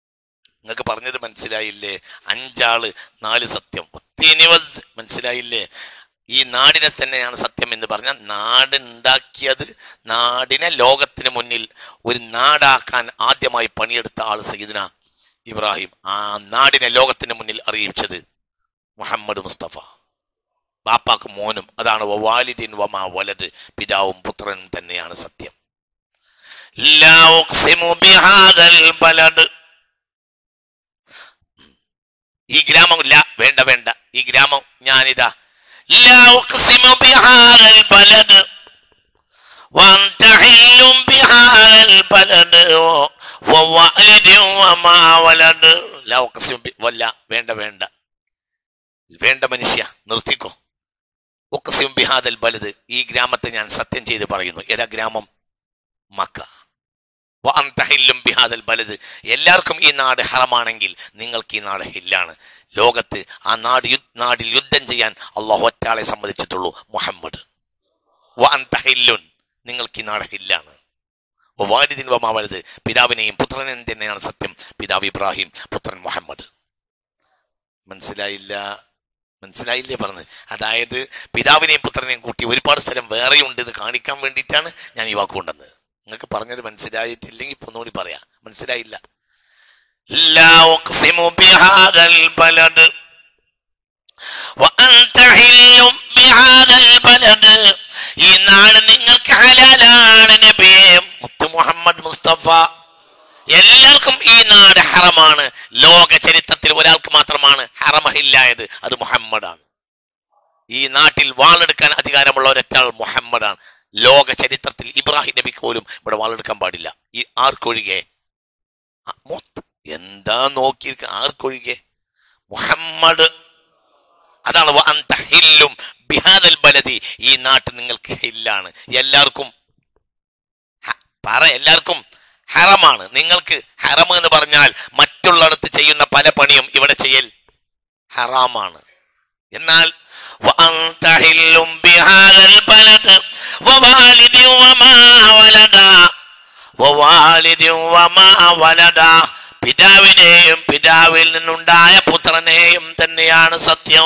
നിങ്ങൾക്ക് പറഞ്ഞത് മനസ്സിലായില്ലേ അഞ്ചാള് നാല് സത്യം ഒത്തിനിവസ് മനസ്സിലായില്ലേ ഈ നാടിനെ തന്നെയാണ് സത്യം എന്ന് പറഞ്ഞാൽ നാട് ഉണ്ടാക്കിയത് നാടിനെ ലോകത്തിന് മുന്നിൽ ഒരു നാടാക്കാൻ ആദ്യമായി പണിയെടുത്ത ആള് സയ്യിദിന ഇബ്രാഹിം ആ നാടിനെ ലോകത്തിന് മുന്നിൽ അറിയിച്ചത് മുഹമ്മദ് മുസ്തഫ ബാപ്പാക്ക് മോനും അതാണ് വവാലിദിൻ വമാ വലത് പിതാവും പുത്രനും തന്നെയാണ് സത്യം ലാ ഉഖ്സിമു ബിഹാദൽ ബലദ് ഈ ഗ്രാമം ല വേണ്ട വേണ്ട ഈ ഗ്രാമം ഞാനിതാ ലാ ഉഖ്സിമു ബിഹാദൽ ബലദ് وأنت حل بهذا البلد ووالد وما ولد لا أقسم ب... വല്ല വേണ്ട വേണ്ട വേണ്ട മനുഷ്യ നിർത്തിക്കോ ഉഖ്സിം ബിഹാദൽ ബലദ് ഈ ഗ്രാമത്തെ ഞാൻ സത്യം ചെയ്ത് പറയുന്നു ഏതാ ഗ്രാമം മക്ക വഅന്തഹില്ലും ബിഹാദൽ ബലദ് എല്ലാവർക്കും ഈ നാട് ഹറമാണെങ്കിൽ നിങ്ങൾക്ക് ഈ നാട് ഹില്ലാണ് ലോകത്ത് ആ നാട് യു- നാടിൽ യുദ്ധം ചെയ്യാൻ അള്ളാഹു ഒറ്റാളെ സമ്മതിച്ചിട്ടുള്ളൂ മുഹമ്മദ് വഅന്തഹില്ലുൻ നിങ്ങൾക്ക് ഈ നാട് ഹില്ലാണ് വാലിദിൻ വമാവലത് പിതാവിനെയും പുത്രനെയും തന്നെയാണ് സത്യം പിതാവ് ഇബ്രാഹിം പുത്രൻ മുഹമ്മദ് മനസ്സിലായില്ല മനസ്സിലായില്ലേ പറഞ്ഞത് അതായത് പിതാവിനെയും പുത്രനെയും കൂട്ടി ഒരുപാട് സ്ഥലം വേറെയുണ്ട് എന്ന് കാണിക്കാൻ വേണ്ടിയിട്ടാണ് ഞാൻ ഈ വാക്ക് കൊണ്ടുവന്നത് നിങ്ങൾക്ക് പറഞ്ഞത് മനസ്സിലായിട്ടില്ലെങ്കിൽ ഇപ്പൊ ഒന്നുകൂടി പറയാം മനസ്സിലായില്ല لا أقسم بهذا البلد وأنت حل بهذا البلد ഈ നാട് നിങ്ങൾക്ക് ഹലാലാണ് നബിയെ മുത്ത് മുഹമ്മദ് മുസ്തഫ എല്ലാവർക്കും ഈ നാട് ഹറമാണ് ലോക ചരിത്രത്തിൽ ഒരാൾക്ക് മാത്രമാണ് ഹറമഹില്ലായത് അത് മുഹമ്മദാണ് ഈ നാട്ടിൽ വാളെടുക്കാൻ അധികാരമുള്ള ഒരൊറ്റാൾ മുഹമ്മദാണ് ലോക ചരിത്രത്തിൽ ഇബ്രാഹിം നബിക്ക് പോലും ഇവിടെ വാളെടുക്കാൻ പാടില്ല ഈ ആർക്കൊഴികെ ആ, മൊത്ത- എന്താ നോക്കിയിരിക്ക ആർക്കൊഴികെ മുഹമ്മദ് അതാണ് വ അന്ത ഹില്ലും ബിഹാദൽ ബലദി ഈ നാട്ടിൽ നിങ്ങൾക്ക് ഹില്ലാണ് എല്ലാവർക്കും ഹ- പറ എല്ലാവർക്കും ഹറമാണ് നിങ്ങൾക്ക് ഹറം എന്ന് പറഞ്ഞാൽ മറ്റുള്ളിടത്ത് ചെയ്യുന്ന പല പണിയും ഇവിടെ ചെയ്യൽ ഹറാമാണ് എന്നാൽ وأنت حل بهذا البلد ووالد وما ولد ووالد وما ولد പിതാവിനെയും പിതാവിൽ നിന്നുണ്ടായ പുത്രനെയും തന്നെയാണ് സത്യം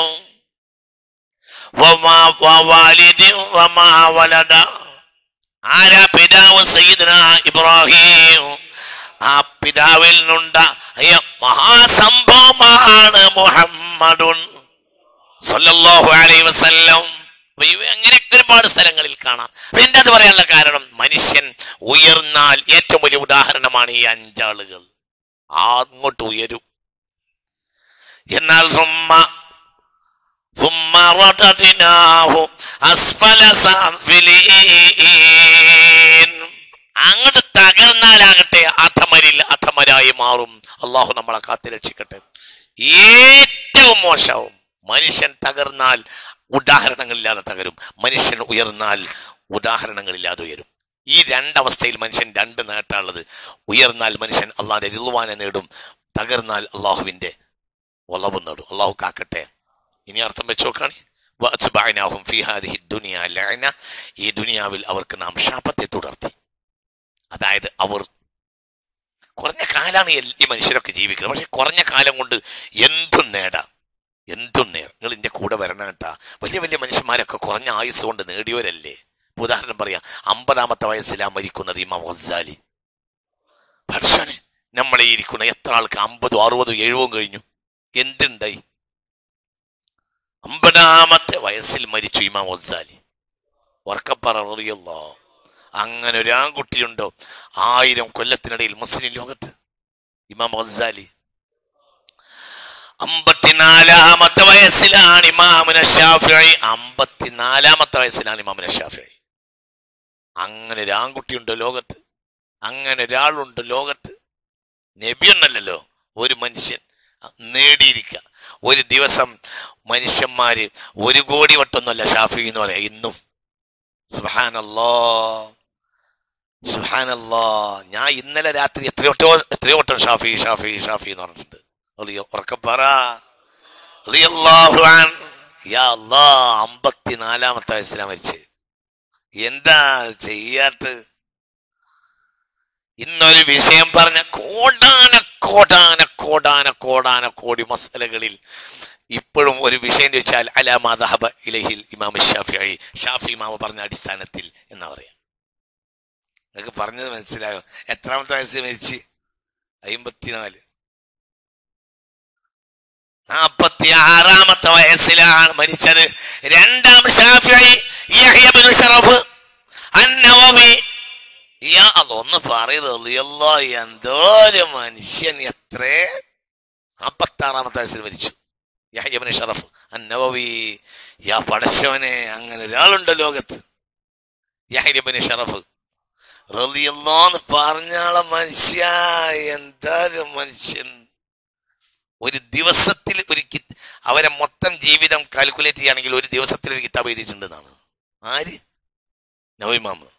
വമാ വവാലിദി വമാ വലദ ആരാ പിതാവ് സയ്യിദ്ന ഇബ്രാഹിം ആ പിതാവിൽ നിന്നുണ്ടായ മഹാസംഭവമാണ് മുഹമ്മദുൻ സല്ലല്ലാഹു അലൈഹി വസല്ലം അപ്പൊ ഇവ അങ്ങനെയൊക്കെ ഒരുപാട് സ്ഥലങ്ങളിൽ കാണാം അപ്പൊ എന്റെ അത് പറയാനുള്ള കാരണം മനുഷ്യൻ ഉയർന്നാൽ ഏറ്റവും വലിയ ഉദാഹരണമാണ് ഈ അഞ്ചാളുകൾ അങ്ങോട്ട് ഉയരും എന്നാൽ സുമ്മ ثم رددناه أسفل سافلين അങ്ങോട്ട് തകർന്നാലാകട്ടെ അധമരിൽ അധമരായി മാറും അള്ളാഹു നമ്മളെ കാത്തു രക്ഷിക്കട്ടെ ഏറ്റവും മോശവും മനുഷ്യൻ തകർന്നാൽ ഉദാഹരണങ്ങളില്ലാതെ തകരും മനുഷ്യൻ ഉയർന്നാൽ ഉദാഹരണങ്ങളില്ലാതെ ഉയരും ഈ രണ്ടവസ്ഥയിൽ മനുഷ്യൻ രണ്ട് നേട്ടമുള്ളത് ഉയർന്നാൽ മനുഷ്യൻ അള്ളാഹിന്റെ റിളുവാനെ നേടും തകർന്നാൽ അള്ളാഹുവിന്റെ ഒളവ് നേടും അള്ളാഹു കാക്കട്ടെ ഇനി അർത്ഥം വെച്ച് നോക്കാണ് വഅത്ബഅനാഹും ഫീ ഹാദിഹി ദുനിയ ലഅന ഈ ദുനിയാവിൽ അവർക്ക് നാം ശാപത്തെ തുടർത്തി അതായത് അവർ കുറഞ്ഞ കാലാണ് ഈ മനുഷ്യരൊക്കെ ജീവിക്കുന്നത് പക്ഷെ കുറഞ്ഞ കാലം കൊണ്ട് എന്തും നേടാം എന്തും നേടാം നിങ്ങൾ ഇതിന്റെ കൂടെ വരണം കേട്ടാ വലിയ വലിയ മനുഷ്യന്മാരൊക്കെ കുറഞ്ഞ ആയുസ് കൊണ്ട് നേടിയവരല്ലേ ഇപ്പൊ ഉദാഹരണം പറയാം അമ്പതാമത്തെ വയസ്സിലാ മരിക്കുന്നത് ഇമാം വസാലി ഭർഷന് നമ്മളെ ഈ ഇരിക്കുന്ന എത്ര ആൾക്ക് അമ്പതും അറുപതും എഴുപതും കഴിഞ്ഞു എന്തുണ്ടായി അമ്പതാമത്തെ വയസ്സിൽ മരിച്ചു ഇമാം വസാലി ഉറക്കപ്പററിയല്ലോ അങ്ങനെ ഒരു ആൺകുട്ടിയുണ്ടോ ആയിരം കൊല്ലത്തിനിടയിൽ മുസ്ലിം ലോകത്ത് ഇമാം ഗസാലി അമ്പത്തിനാലാമത്തെ വയസ്സിലാണ് ഇമാമുന ഷാഫിഴി അമ്പത്തിനാലാമത്തെ വയസ്സിലാണ് ഇമാമുന ഷാഫിഴി അങ്ങനെ ഒരു ആൺകുട്ടിയുണ്ടോ ലോകത്ത് അങ്ങനെ ഒരാളുണ്ട് ലോകത്ത് നബിയൊന്നല്ലല്ലോ ഒരു മനുഷ്യൻ നേടിയിരിക്കുക ഒരു ദിവസം മനുഷ്യന്മാര് ഒരു കോടി വട്ടൊന്നുമല്ല ഷാഫി എന്ന് പറയാം ഇന്നും സുഹാനല്ലോ സുഹാനല്ലോ ഞാൻ ഇന്നലെ രാത്രി എത്രയോ എത്രയോ വട്ടം ഷാഫി ഷാഫി ഷാഫി എന്ന് പറഞ്ഞിട്ടുണ്ട് റളിയോ, ഉറക്കെ പറ റളിയല്ലാഹു അൻ. യാ അല്ലാ അമ്പത്തിനാലാമത്തെ വയസ്സിലാ മരിച്ച് എന്താ ചെയ്യാത്ത ഇന്നൊരു വിഷയം പറഞ്ഞ കോടാന കോടാന കോടാന കോടാന കോടി മസലകളിൽ ഇപ്പോഴും ഒരു വിഷയം ചോദിച്ചാൽ അലാമാദഹബ ഇലഹിൽ ഇമാം ഷാഫി ഷാഫി ഇമാമ പറഞ്ഞ അടിസ്ഥാനത്തിൽ എന്നാ പറയാ നിങ്ങൾക്ക് പറഞ്ഞത് മനസ്സിലായോ എത്രാമത്തെ വയസ്സ് മരിച്ച് അയിമ്പത്തിനാല് നാപ്പത്തി ആറാമത്തെ വയസ്സിലാണ് മരിച്ചത് രണ്ടാം ഷാഫി യഹ്യബ്നു ഷറഫ് അന്നവവി യാ അതൊന്ന് പറയുന്നത് അല്ലോ എന്തോരു മനുഷ്യൻ എത്രേ നാപ്പത്തി ആറാമത്തെ വയസ്സിൽ മരിച്ചു യഹ്യബ്നു ഷറഫ് അന്നവവി യാ പടശവനെ അങ്ങനെ ഒരാളുണ്ട് ലോകത്ത് യഹ്യബ്നു ഷറഫ് റളിയല്ലാന്ന് പറഞ്ഞാളെ മനുഷ്യ എന്തൊരു മനുഷ്യൻ ഒരു ദിവസത്തിൽ ഒരു കി- അവരെ മൊത്തം ജീവിതം കാൽക്കുലേറ്റ് ചെയ്യുകയാണെങ്കിൽ ഒരു ദിവസത്തിൽ ഒരു കിതാബ് എഴുതിയിട്ടുണ്ടെന്നാണ് ആര് നവീമാമ്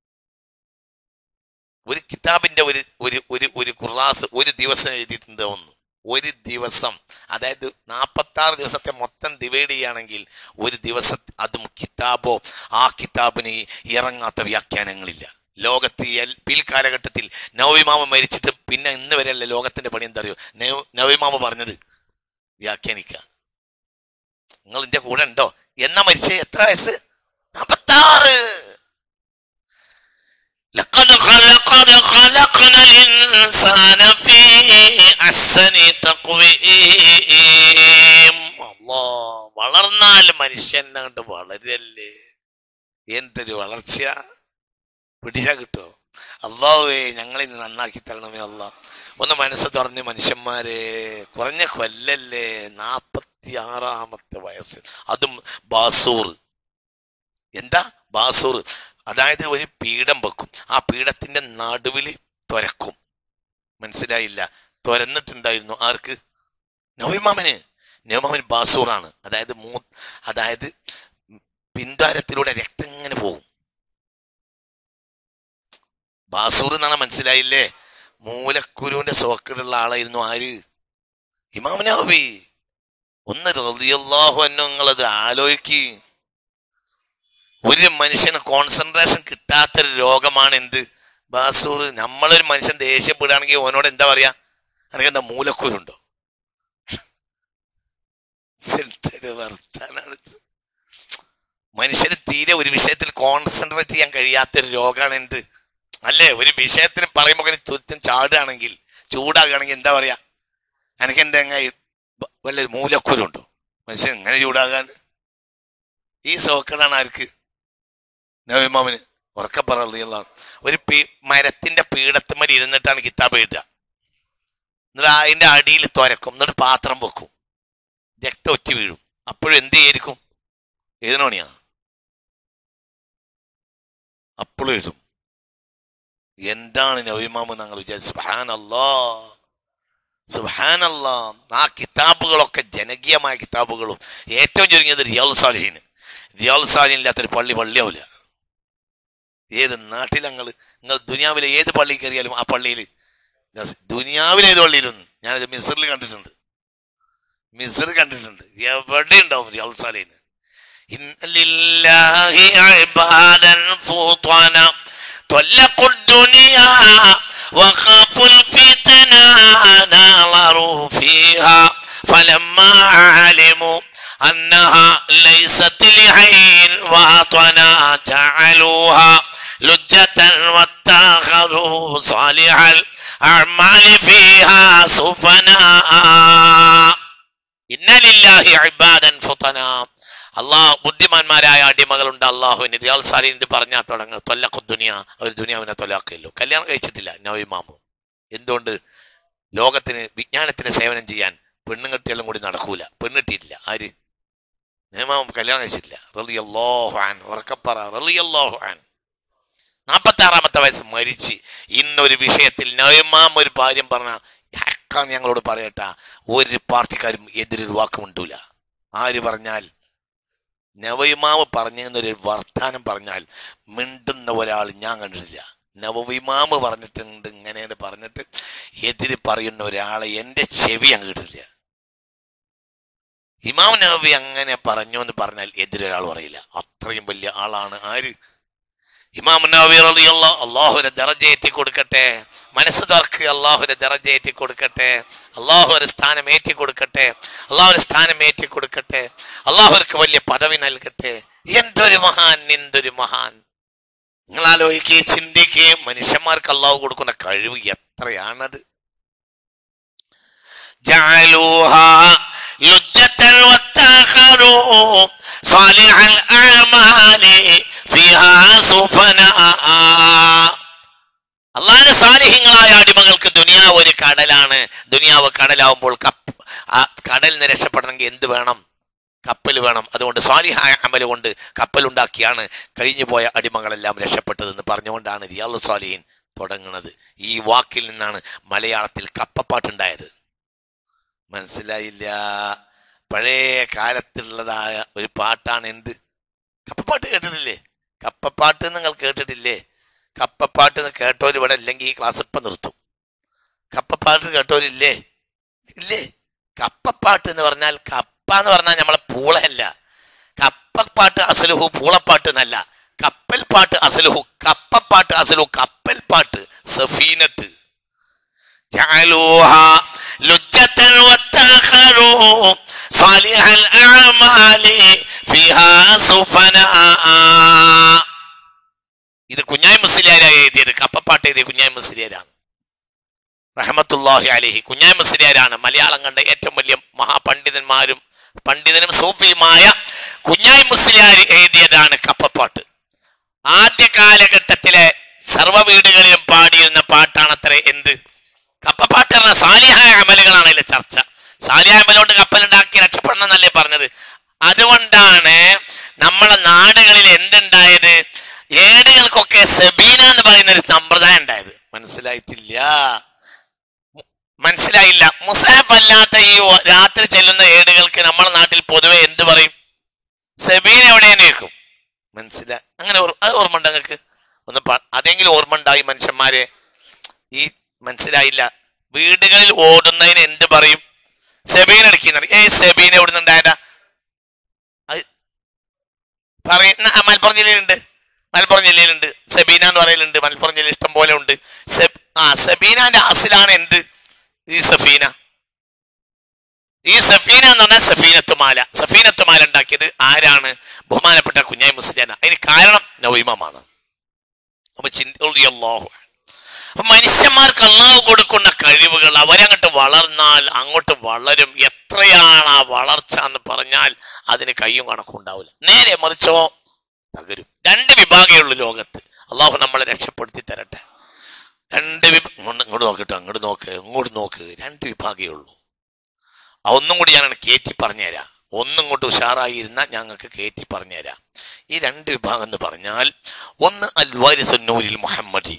ഒരു കിതാബിന്റെ ഒരു ഒരു ഒരു ഒരു ഖുറാസ് ഒരു ദിവസം എഴുതിയിട്ടുണ്ട് ഒന്ന് ഒരു ദിവസം അതായത് നാൽപ്പത്തി ആറ് ദിവസത്തെ മൊത്തം ഡിവൈഡ് ചെയ്യുകയാണെങ്കിൽ ഒരു ദിവസം അതും കിതാബോ ആ കിതാബിന് ഇറങ്ങാത്ത വ്യാഖ്യാനങ്ങളില്ല ലോകത്ത് എൽ- പിൽക്കാലഘട്ടത്തിൽ നവവിമാമ മരിച്ചിട്ട് പിന്നെ ഇന്ന് വരെയല്ല ലോകത്തിന്റെ പണി എന്താ അറിയോ നവ- നവവിമാമ പറഞ്ഞത് വ്യാഖ്യാനിക്കുക നിങ്ങൾ എന്റെ കൂടെ ഉണ്ടോ എന്നാ മരിച്ചേ എത്ര വയസ്സ് നാപ്പത്താറ് لقد خلقنا خلقنا الإنسان في أحسن تقويم الله വളർന്നാൽ മനുഷ്യൻ അങ്ങോട്ട് വളരല്ലേ എന്തൊരു വളർച്ച പിടിച്ചാ കിട്ടോ അള്ളാഹുവേ ഞങ്ങളിന്ന് നന്നാക്കി തരണമേ അല്ല ഒന്ന് മനസ്സ് തുറന്ന് മനുഷ്യന്മാരെ കുറഞ്ഞ കൊല്ലല്ലേ നാപ്പത്തി ആറാമത്തെ വയസ്സ് അതും ബാസൂർ എന്താ ബാസൂർ അതായത് ഒരു പീഠം വെക്കും ആ പീഠത്തിന്റെ നടുവിൽ തുരക്കും മനസ്സിലായില്ല തുരന്നിട്ടുണ്ടായിരുന്നു ആർക്ക് നവിമാമന് നവിമാമൻ ബാസൂറാണ് അതായത് മൂ അതായത് പിന്താരത്തിലൂടെ രക്തം ഇങ്ങനെ പോകും ബാസൂർ എന്നാണ് മനസ്സിലായില്ലേ മൂലക്കുരുവിന്റെ സോക്കിലുള്ള ആളായിരുന്നു ആര് ഇമാമനാവി ഒന്ന് റളിയല്ലാഹു അൻഹു നിങ്ങളത് ആലോചിക്ക് ഒരു മനുഷ്യന് കോൺസെൻട്രേഷൻ കിട്ടാത്തൊരു രോഗമാണ് എന്ത് ബാസൂർ നമ്മളൊരു മനുഷ്യൻ ദേഷ്യപ്പെടുകയാണെങ്കിൽ ഓനോട് എന്താ പറയാ എനിക്ക് എന്താ മൂലക്കുരുണ്ടോ എന്തൊരു വർത്താനാണിത് മനുഷ്യന് തീരെ ഒരു വിഷയത്തിൽ കോൺസെൻട്രേറ്റ് ചെയ്യാൻ കഴിയാത്തൊരു രോഗമാണ് എന്ത് അല്ലേ ഒരു വിഷയത്തിന് പറയുമ്പോൾ തുരുത്തം ചാടുകയാണെങ്കിൽ ചൂടാകുകയാണെങ്കിൽ എന്താ പറയാ എനിക്ക് എന്താ എങ്ങനെ വല്ല മൂലക്കുരുണ്ടോ മനുഷ്യൻ എങ്ങനെ ചൂടാകാൻ ഈ സോക്കടാണ് ആർക്ക് നവിമാമിന് ഉറക്കെ പറയുള്ളതാണ് ഒരു പീ മരത്തിന്റെ പീഠത്തുമ്മൽ ഇരുന്നിട്ടാണ് കിതാബ് എഴുതുക എന്നിട്ട് അതിന്റെ അടിയിൽ തുരക്കും എന്നിട്ട് പാത്രം വെക്കും രക്തം ഒറ്റ വീഴും അപ്പോഴും എന്ത് ചെയ്യായിരിക്കും എഴുതണോണിയാ അപ്പോഴും എഴുതും എന്താണ് നവിമാമ് ഞങ്ങൾ വിചാരിച്ചു സുഹാനല്ലാ സുഹാനല്ലാ ആ കിതാബുകളൊക്കെ ജനകീയമായ കിതാബുകളും ഏറ്റവും ചുരുങ്ങിയത് റിയാൽ സാലിഹിന് റിയാൽ സാലിഹിൻ ഇല്ലാത്തൊരു പള്ളി പള്ളിയാവില്ല ഏത് നാട്ടിൽ ഞങ്ങൾ നിങ്ങൾ ദുനിയാവിലെ ഏത് പള്ളി കയറിയാലും ആ പള്ളിയിൽ ദുനിയാവിലെ ഏത് പള്ളിയിലൊന്നും ഞാനത് മിസറിൽ കണ്ടിട്ടുണ്ട് മിസർ കണ്ടിട്ടുണ്ട് എവിടെ ഉണ്ടാവും റിയാൽ സാലിഹിന് إن لله عبادا فطنا طلقوا الدنيا وخافوا الفتنة نظروا فيها فلما علموا أنها ليست لعين وطنا جعلوها لجة واتخذوا صالح الأعمال فيها سفناء إن لله عبادا فطنا അള്ളാഹ് ബുദ്ധിമാന്മാരായ അടിമകളുണ്ട് അള്ളാഹുവിന് റിയാൽ സാലിന്റെ പറഞ്ഞാൽ തുടങ്ങും തൊല്ലക്കു ദുനിയ ഒരു ദുനിയാവിനെ തൊല്ലാക്കിയല്ലോ കല്യാണം കഴിച്ചിട്ടില്ല നവിമാമു എന്തുകൊണ്ട് ലോകത്തിന് വിജ്ഞാനത്തിന് സേവനം ചെയ്യാൻ പെണ്ണുകെട്ടിയാലും കൂടി നടക്കൂല പെണ്ണിട്ടിട്ടില്ല ആര് നവിമാമു കല്യാണം കഴിച്ചിട്ടില്ല റളിയല്ലാഹു അൻ ഉറക്കപ്പറ റളിയല്ലാഹു അൻ നാൽപ്പത്തി ആറാമത്തെ വയസ്സ് മരിച്ച് ഇന്നൊരു വിഷയത്തിൽ നവിമാം ഒരു കാര്യം പറഞ്ഞ ഹക്കാൻ ഞങ്ങളോട് പറയട്ടാ ഒരു പാർട്ടിക്കാരും എതിരൊരു വാക്കുമുണ്ടൂല ആര് പറഞ്ഞാൽ നവയിമാവ് പറഞ്ഞെന്നൊരു വർത്താനം പറഞ്ഞാൽ മിണ്ടുന്ന ഒരാൾ ഞാൻ കണ്ടിട്ടില്ല നവവിമാമ് പറഞ്ഞിട്ടുണ്ട് ഇങ്ങനെ പറഞ്ഞിട്ട് എതിര് പറയുന്ന ഒരാളെ എൻ്റെ ചെവി അങ്ങ് കിട്ടില്ല ഇമാം നവവി അങ്ങനെ പറഞ്ഞു എന്ന് പറഞ്ഞാൽ എതിരൊരാൾ പറയില്ല അത്രയും വലിയ ആളാണ് ആര് ഇമാം നബി റളിയല്ലാ അള്ളാഹുവിനെ ദറജയേറ്റി കൊടുക്കട്ടെ മനസ്സ് തുറക്ക് അള്ളാഹുവിനെ ദറജയേറ്റി കൊടുക്കട്ടെ അള്ളാഹു ഒരു സ്ഥാനം ഏറ്റി കൊടുക്കട്ടെ അള്ളാഹുവിന് സ്ഥാനം ഏറ്റി കൊടുക്കട്ടെ അള്ളാഹുർക്ക് വലിയ പദവി നൽകട്ടെ എന്തൊരു മഹാൻ എന്തൊരു മഹാൻ നിങ്ങൾ ആലോചിക്കുകയും ചിന്തിക്കുകയും മനുഷ്യന്മാർക്ക് അള്ളാഹു കൊടുക്കുന്ന കഴിവ് എത്രയാണത് جعلوها لجة واتخذوا صالح الأعمال فيها سفناء അള്ളാഹിന്റെ സാന്നിഹ്യങ്ങളായ അടിമകൾക്ക് ദുനിയാവ് ഒരു കടലാണ് ദുനിയാവ് കടലാവുമ്പോൾ കപ്പ് ആ കടലിൽ നിന്ന് രക്ഷപ്പെടണമെങ്കിൽ എന്ത് വേണം കപ്പൽ വേണം അതുകൊണ്ട് സ്വാലിഹായ അമൽ കൊണ്ട് കപ്പലുണ്ടാക്കിയാണ് കഴിഞ്ഞു പോയ അടിമകളെല്ലാം രക്ഷപ്പെട്ടതെന്ന് പറഞ്ഞുകൊണ്ടാണ് റിയാളു സ്വാലിഹിൻ തുടങ്ങുന്നത് ഈ വാക്കിൽ നിന്നാണ് മലയാളത്തിൽ കപ്പപ്പാട്ടുണ്ടായത് മനസ്സിലായില്ല പഴയ കാലത്തുള്ളതായ ഒരു പാട്ടാണ് എന്ത് കപ്പപ്പാട്ട് കേട്ടിട്ടില്ലേ കപ്പപ്പാട്ട് നിങ്ങൾ കേട്ടിട്ടില്ലേ കപ്പപ്പാട്ട് എന്ന് കേട്ടോര് ഇവിടെ ഇല്ലെങ്കിൽ ഈ ക്ലാസ് ഇപ്പം നിർത്തും കപ്പപ്പാട്ട് കേട്ടോരില്ലേ ഇല്ലേ കപ്പപ്പാട്ട് എന്ന് പറഞ്ഞാൽ കപ്പ എന്ന് പറഞ്ഞാൽ നമ്മളെ പൂളയല്ല കപ്പപ്പാട്ട് അസലുഹു പൂളപ്പാട്ട് എന്നല്ല കപ്പൽ പാട്ട് അസലുഹു കപ്പപ്പാട്ട് അസലുഹു കപ്പൽ പാട്ട് സഫീനത്ത് جعلوها لجة واتخذوا صالح الأعمال فيها سفناء ഇത് കുഞ്ഞായി മുസ്ലിയാരാണ് എഴുതിയത് കപ്പപ്പാട്ട് എഴുതിയ കുഞ്ഞായി മുസ്ലിയാരാണ് റഹമത്തുല്ലാഹി അലഹി കുഞ്ഞായി മുസ്ലിയാരാണ് മലയാളം കണ്ട ഏറ്റവും വലിയ മഹാപണ്ഡിതന്മാരും പണ്ഡിതനും സൂഫിയുമായ കുഞ്ഞായി മുസ്ലിയാർ എഴുതിയതാണ് കപ്പപ്പാട്ട് ആദ്യ കാലഘട്ടത്തിലെ സർവ്വ വീടുകളിലും പാടിയിരുന്ന പാട്ടാണത്രേ എന്ത് കപ്പപ്പാട്ട് പറഞ്ഞ സാലിഹായ അമലുകളാണ് ഇതിലെ ചർച്ച സാലിഹായ അമലുകൊണ്ട് കപ്പലുണ്ടാക്കി രക്ഷപ്പെടണം എന്നല്ലേ പറഞ്ഞത് അതുകൊണ്ടാണ് നമ്മളെ നാടുകളിൽ എന്തുണ്ടായത് ഏടുകൾക്കൊക്കെ സെബീന എന്ന് പറയുന്ന ഒരു സമ്പ്രദായം ഉണ്ടായത് മനസ്സിലായിട്ടില്ല മനസ്സിലായില്ല മുസാഫ് അല്ലാത്ത ഈ ഒ- രാത്രി ചെല്ലുന്ന ഏടുകൾക്ക് നമ്മുടെ നാട്ടിൽ പൊതുവെ എന്ത് പറയും സെബീന എവിടെയെന്ന് കേൾക്കും മനസ്സിലായി അങ്ങനെ ഓർ- അത് ഓർമ്മ ഉണ്ട് നിങ്ങൾക്ക് ഒന്ന് പ- അതെങ്കിലും ഓർമ്മ ഉണ്ടായി മനുഷ്യന്മാരെ ഈ മനസ്സിലായില്ല വീടുകളിൽ ഓടുന്നതിന് എന്ത് പറയും സെബീൻ അടിക്കുന്നത് ഏയ് സെബീൻ എവിടെ നിന്നുണ്ടായതാ അത് പറയുന്ന ആ, മലപ്പുറം ജില്ലയിലുണ്ട് മലപ്പുറം ജില്ലയിലുണ്ട് സെബീന എന്ന് പറയലുണ്ട് മലപ്പുറം ജില്ലയിൽ ഇഷ്ടം പോലെ ഉണ്ട് സെബ് ആ സെബീനാന്റെ അസിലാണ് എന്ത് ഈ സഫീന ഈ സഫീന എന്ന് പറഞ്ഞാൽ സഫീനത്തുമാല സഫീനത്തുമാല ഉണ്ടാക്കിയത് ആരാണ് ബഹുമാനപ്പെട്ട കുഞ്ഞായി മുസ്ലിയാന അതിന് കാരണം നവീമമാണ് അപ്പൊ ചിന്തല്ലാഹു അപ്പൊ മനുഷ്യന്മാർക്ക് അള്ളാഹു കൊടുക്കുന്ന കഴിവുകൾ അവരങ്ങോട്ട് വളർന്നാൽ അങ്ങോട്ട് വളരും എത്രയാണ് ആ വളർച്ച എന്ന് പറഞ്ഞാൽ അതിന് കയ്യും കണക്കും ഉണ്ടാവില്ല നേരെ മറിച്ചോ തകരും രണ്ട് വിഭാഗമേ ഉള്ളൂ ലോകത്ത് അള്ളാഹു നമ്മളെ രക്ഷപ്പെടുത്തി തരട്ടെ രണ്ട് വിഭ ഇങ്ങോട്ട് ഇങ്ങോട്ട് നോക്കിട്ടോ അങ്ങോട്ട് നോക്ക് ഇങ്ങോട്ട് നോക്ക് രണ്ട് വിഭാഗമേ ഉള്ളൂ ആ ഒന്നും കൂടി ഞാൻ കയറ്റി പറഞ്ഞുതരാം ഒന്നും ഇങ്ങോട്ട് ഉഷാറായി ഇരുന്നാൽ ഞങ്ങൾക്ക് കയറ്റി പറഞ്ഞുതരാം ഈ രണ്ട് വിഭാഗം എന്ന് പറഞ്ഞാൽ ഒന്ന് അൽ വാരിസുന്നൂരിൽ മുഹമ്മദി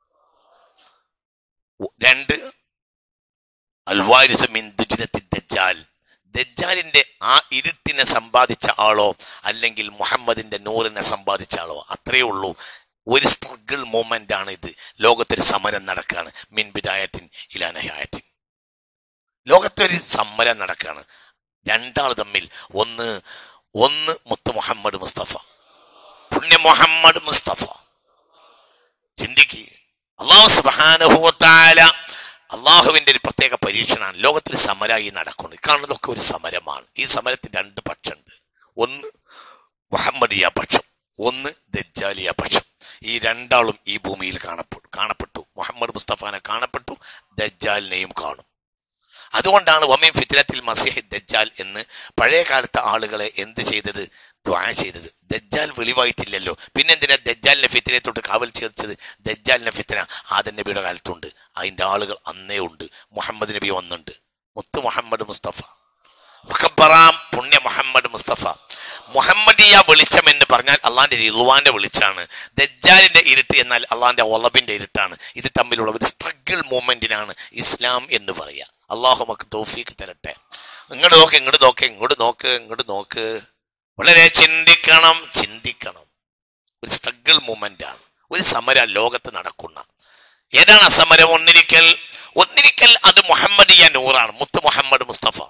രണ്ട് അൽവാരിസ് മിൻ ദുജിരത്തി ദജ്ജാൽ ദജ്ജാലിന്റെ ആ ഇരുട്ടിനെ സമ്പാദിച്ച ആളോ അല്ലെങ്കിൽ മുഹമ്മദിന്റെ നൂറിനെ സമ്പാദിച്ച ആളോ അത്രയേ ഉള്ളൂ ഒരു സ്ട്രഗിൾ മൂമെന്റ് ആണ് ഇത് ലോകത്തൊരു സമരം നടക്കാണ് മിൻ ബിദായത്തിൻ ഇലാനഹായത്തിൻ ലോകത്തൊരു സമരം നടക്കാണ് രണ്ടാൾ തമ്മിൽ ഒന്ന് ഒന്ന് മുത്ത് മുഹമ്മദ് മുസ്തഫ പുണ്യ മുഹമ്മദ് മുസ്തഫ ചിന്തിക്കുക അള്ളാഹു സുബാനുഭവത്താല അള്ളാഹുവിന്റെ ഒരു പ്രത്യേക പരീക്ഷണമാണ് ലോകത്തിൽ സമരമായി നടക്കുന്നു ഈ കാണുന്നതൊക്കെ ഒരു സമരമാണ് ഈ സമരത്തിൽ രണ്ട് പക്ഷമുണ്ട് ഒന്ന് മുഹമ്മദിയ പക്ഷം ഒന്ന് ദജ്ജാലിയ പക്ഷം ഈ രണ്ടാളും ഈ ഭൂമിയിൽ കാണപ്പെട്ടു കാണപ്പെട്ടു മുഹമ്മദ് മുസ്തഫാനെ കാണപ്പെട്ടു ദജ്ജാലിനെയും കാണും അതുകൊണ്ടാണ് വമീൻ ഫിത്തിനത്തിൽ മസിഹ് ദജ്ജാൽ എന്ന് പഴയ കാലത്തെ ആളുകളെ എന്ത് ചെയ്തത് ദ്വാ ചെയ്തത് ദജ്ജാൽ വെളിവായിട്ടില്ലല്ലോ പിന്നെ എന്തിനാ ദജ്ജാലിനെ ഫിത്തിനെ തൊട്ട് കാവൽ ചേർച്ചത് ദജ്ജാലിനെ ഫിത്തിന ആദൻ നബിയുടെ കാലത്തുണ്ട് അതിന്റെ ആളുകൾ അന്നേ ഉണ്ട് മുഹമ്മദ് നബി വന്നുണ്ട് മുത്ത് മുഹമ്മദ് മുസ്തഫ മുഖബറാം പുണ്യ മുഹമ്മദ് മുസ്തഫ മുഹമ്മദിയ വെളിച്ചം എന്ന് പറഞ്ഞാൽ അള്ളാന്റെ റിളുവാന്റെ വെളിച്ചാണ് ദജ്ജാലിന്റെ ഇരുട്ട് എന്നാൽ അള്ളാന്റെ ഒളബിന്റെ ഇരുട്ടാണ് ഇത് തമ്മിലുള്ള ഒരു സ്ട്രഗിൾ മൂമെന്റിനാണ് ഇസ്ലാം എന്ന് പറയുക അള്ളാഹു നമുക്ക് തോഫീക്ക് തരട്ടെ ഇങ്ങോട്ട് നോക്ക് ഇങ്ങോട്ട് നോക്ക് ഇങ്ങോട്ട് നോക്ക് ഇങ്ങോട്ട് നോക്ക് വളരെ ചിന്തിക്കണം ചിന്തിക്കണം ഒരു സ്ട്രഗിൾ മൂമെന്റ് ആണ് ഒരു സമരം ലോകത്ത് നടക്കുന്ന ഏതാണ് ആ സമരം ഒന്നിരിക്കൽ ഒന്നിരിക്കൽ അത് മുഹമ്മദിയ നൂറാണ് മുത്ത് മുഹമ്മദ് മുസ്തഫ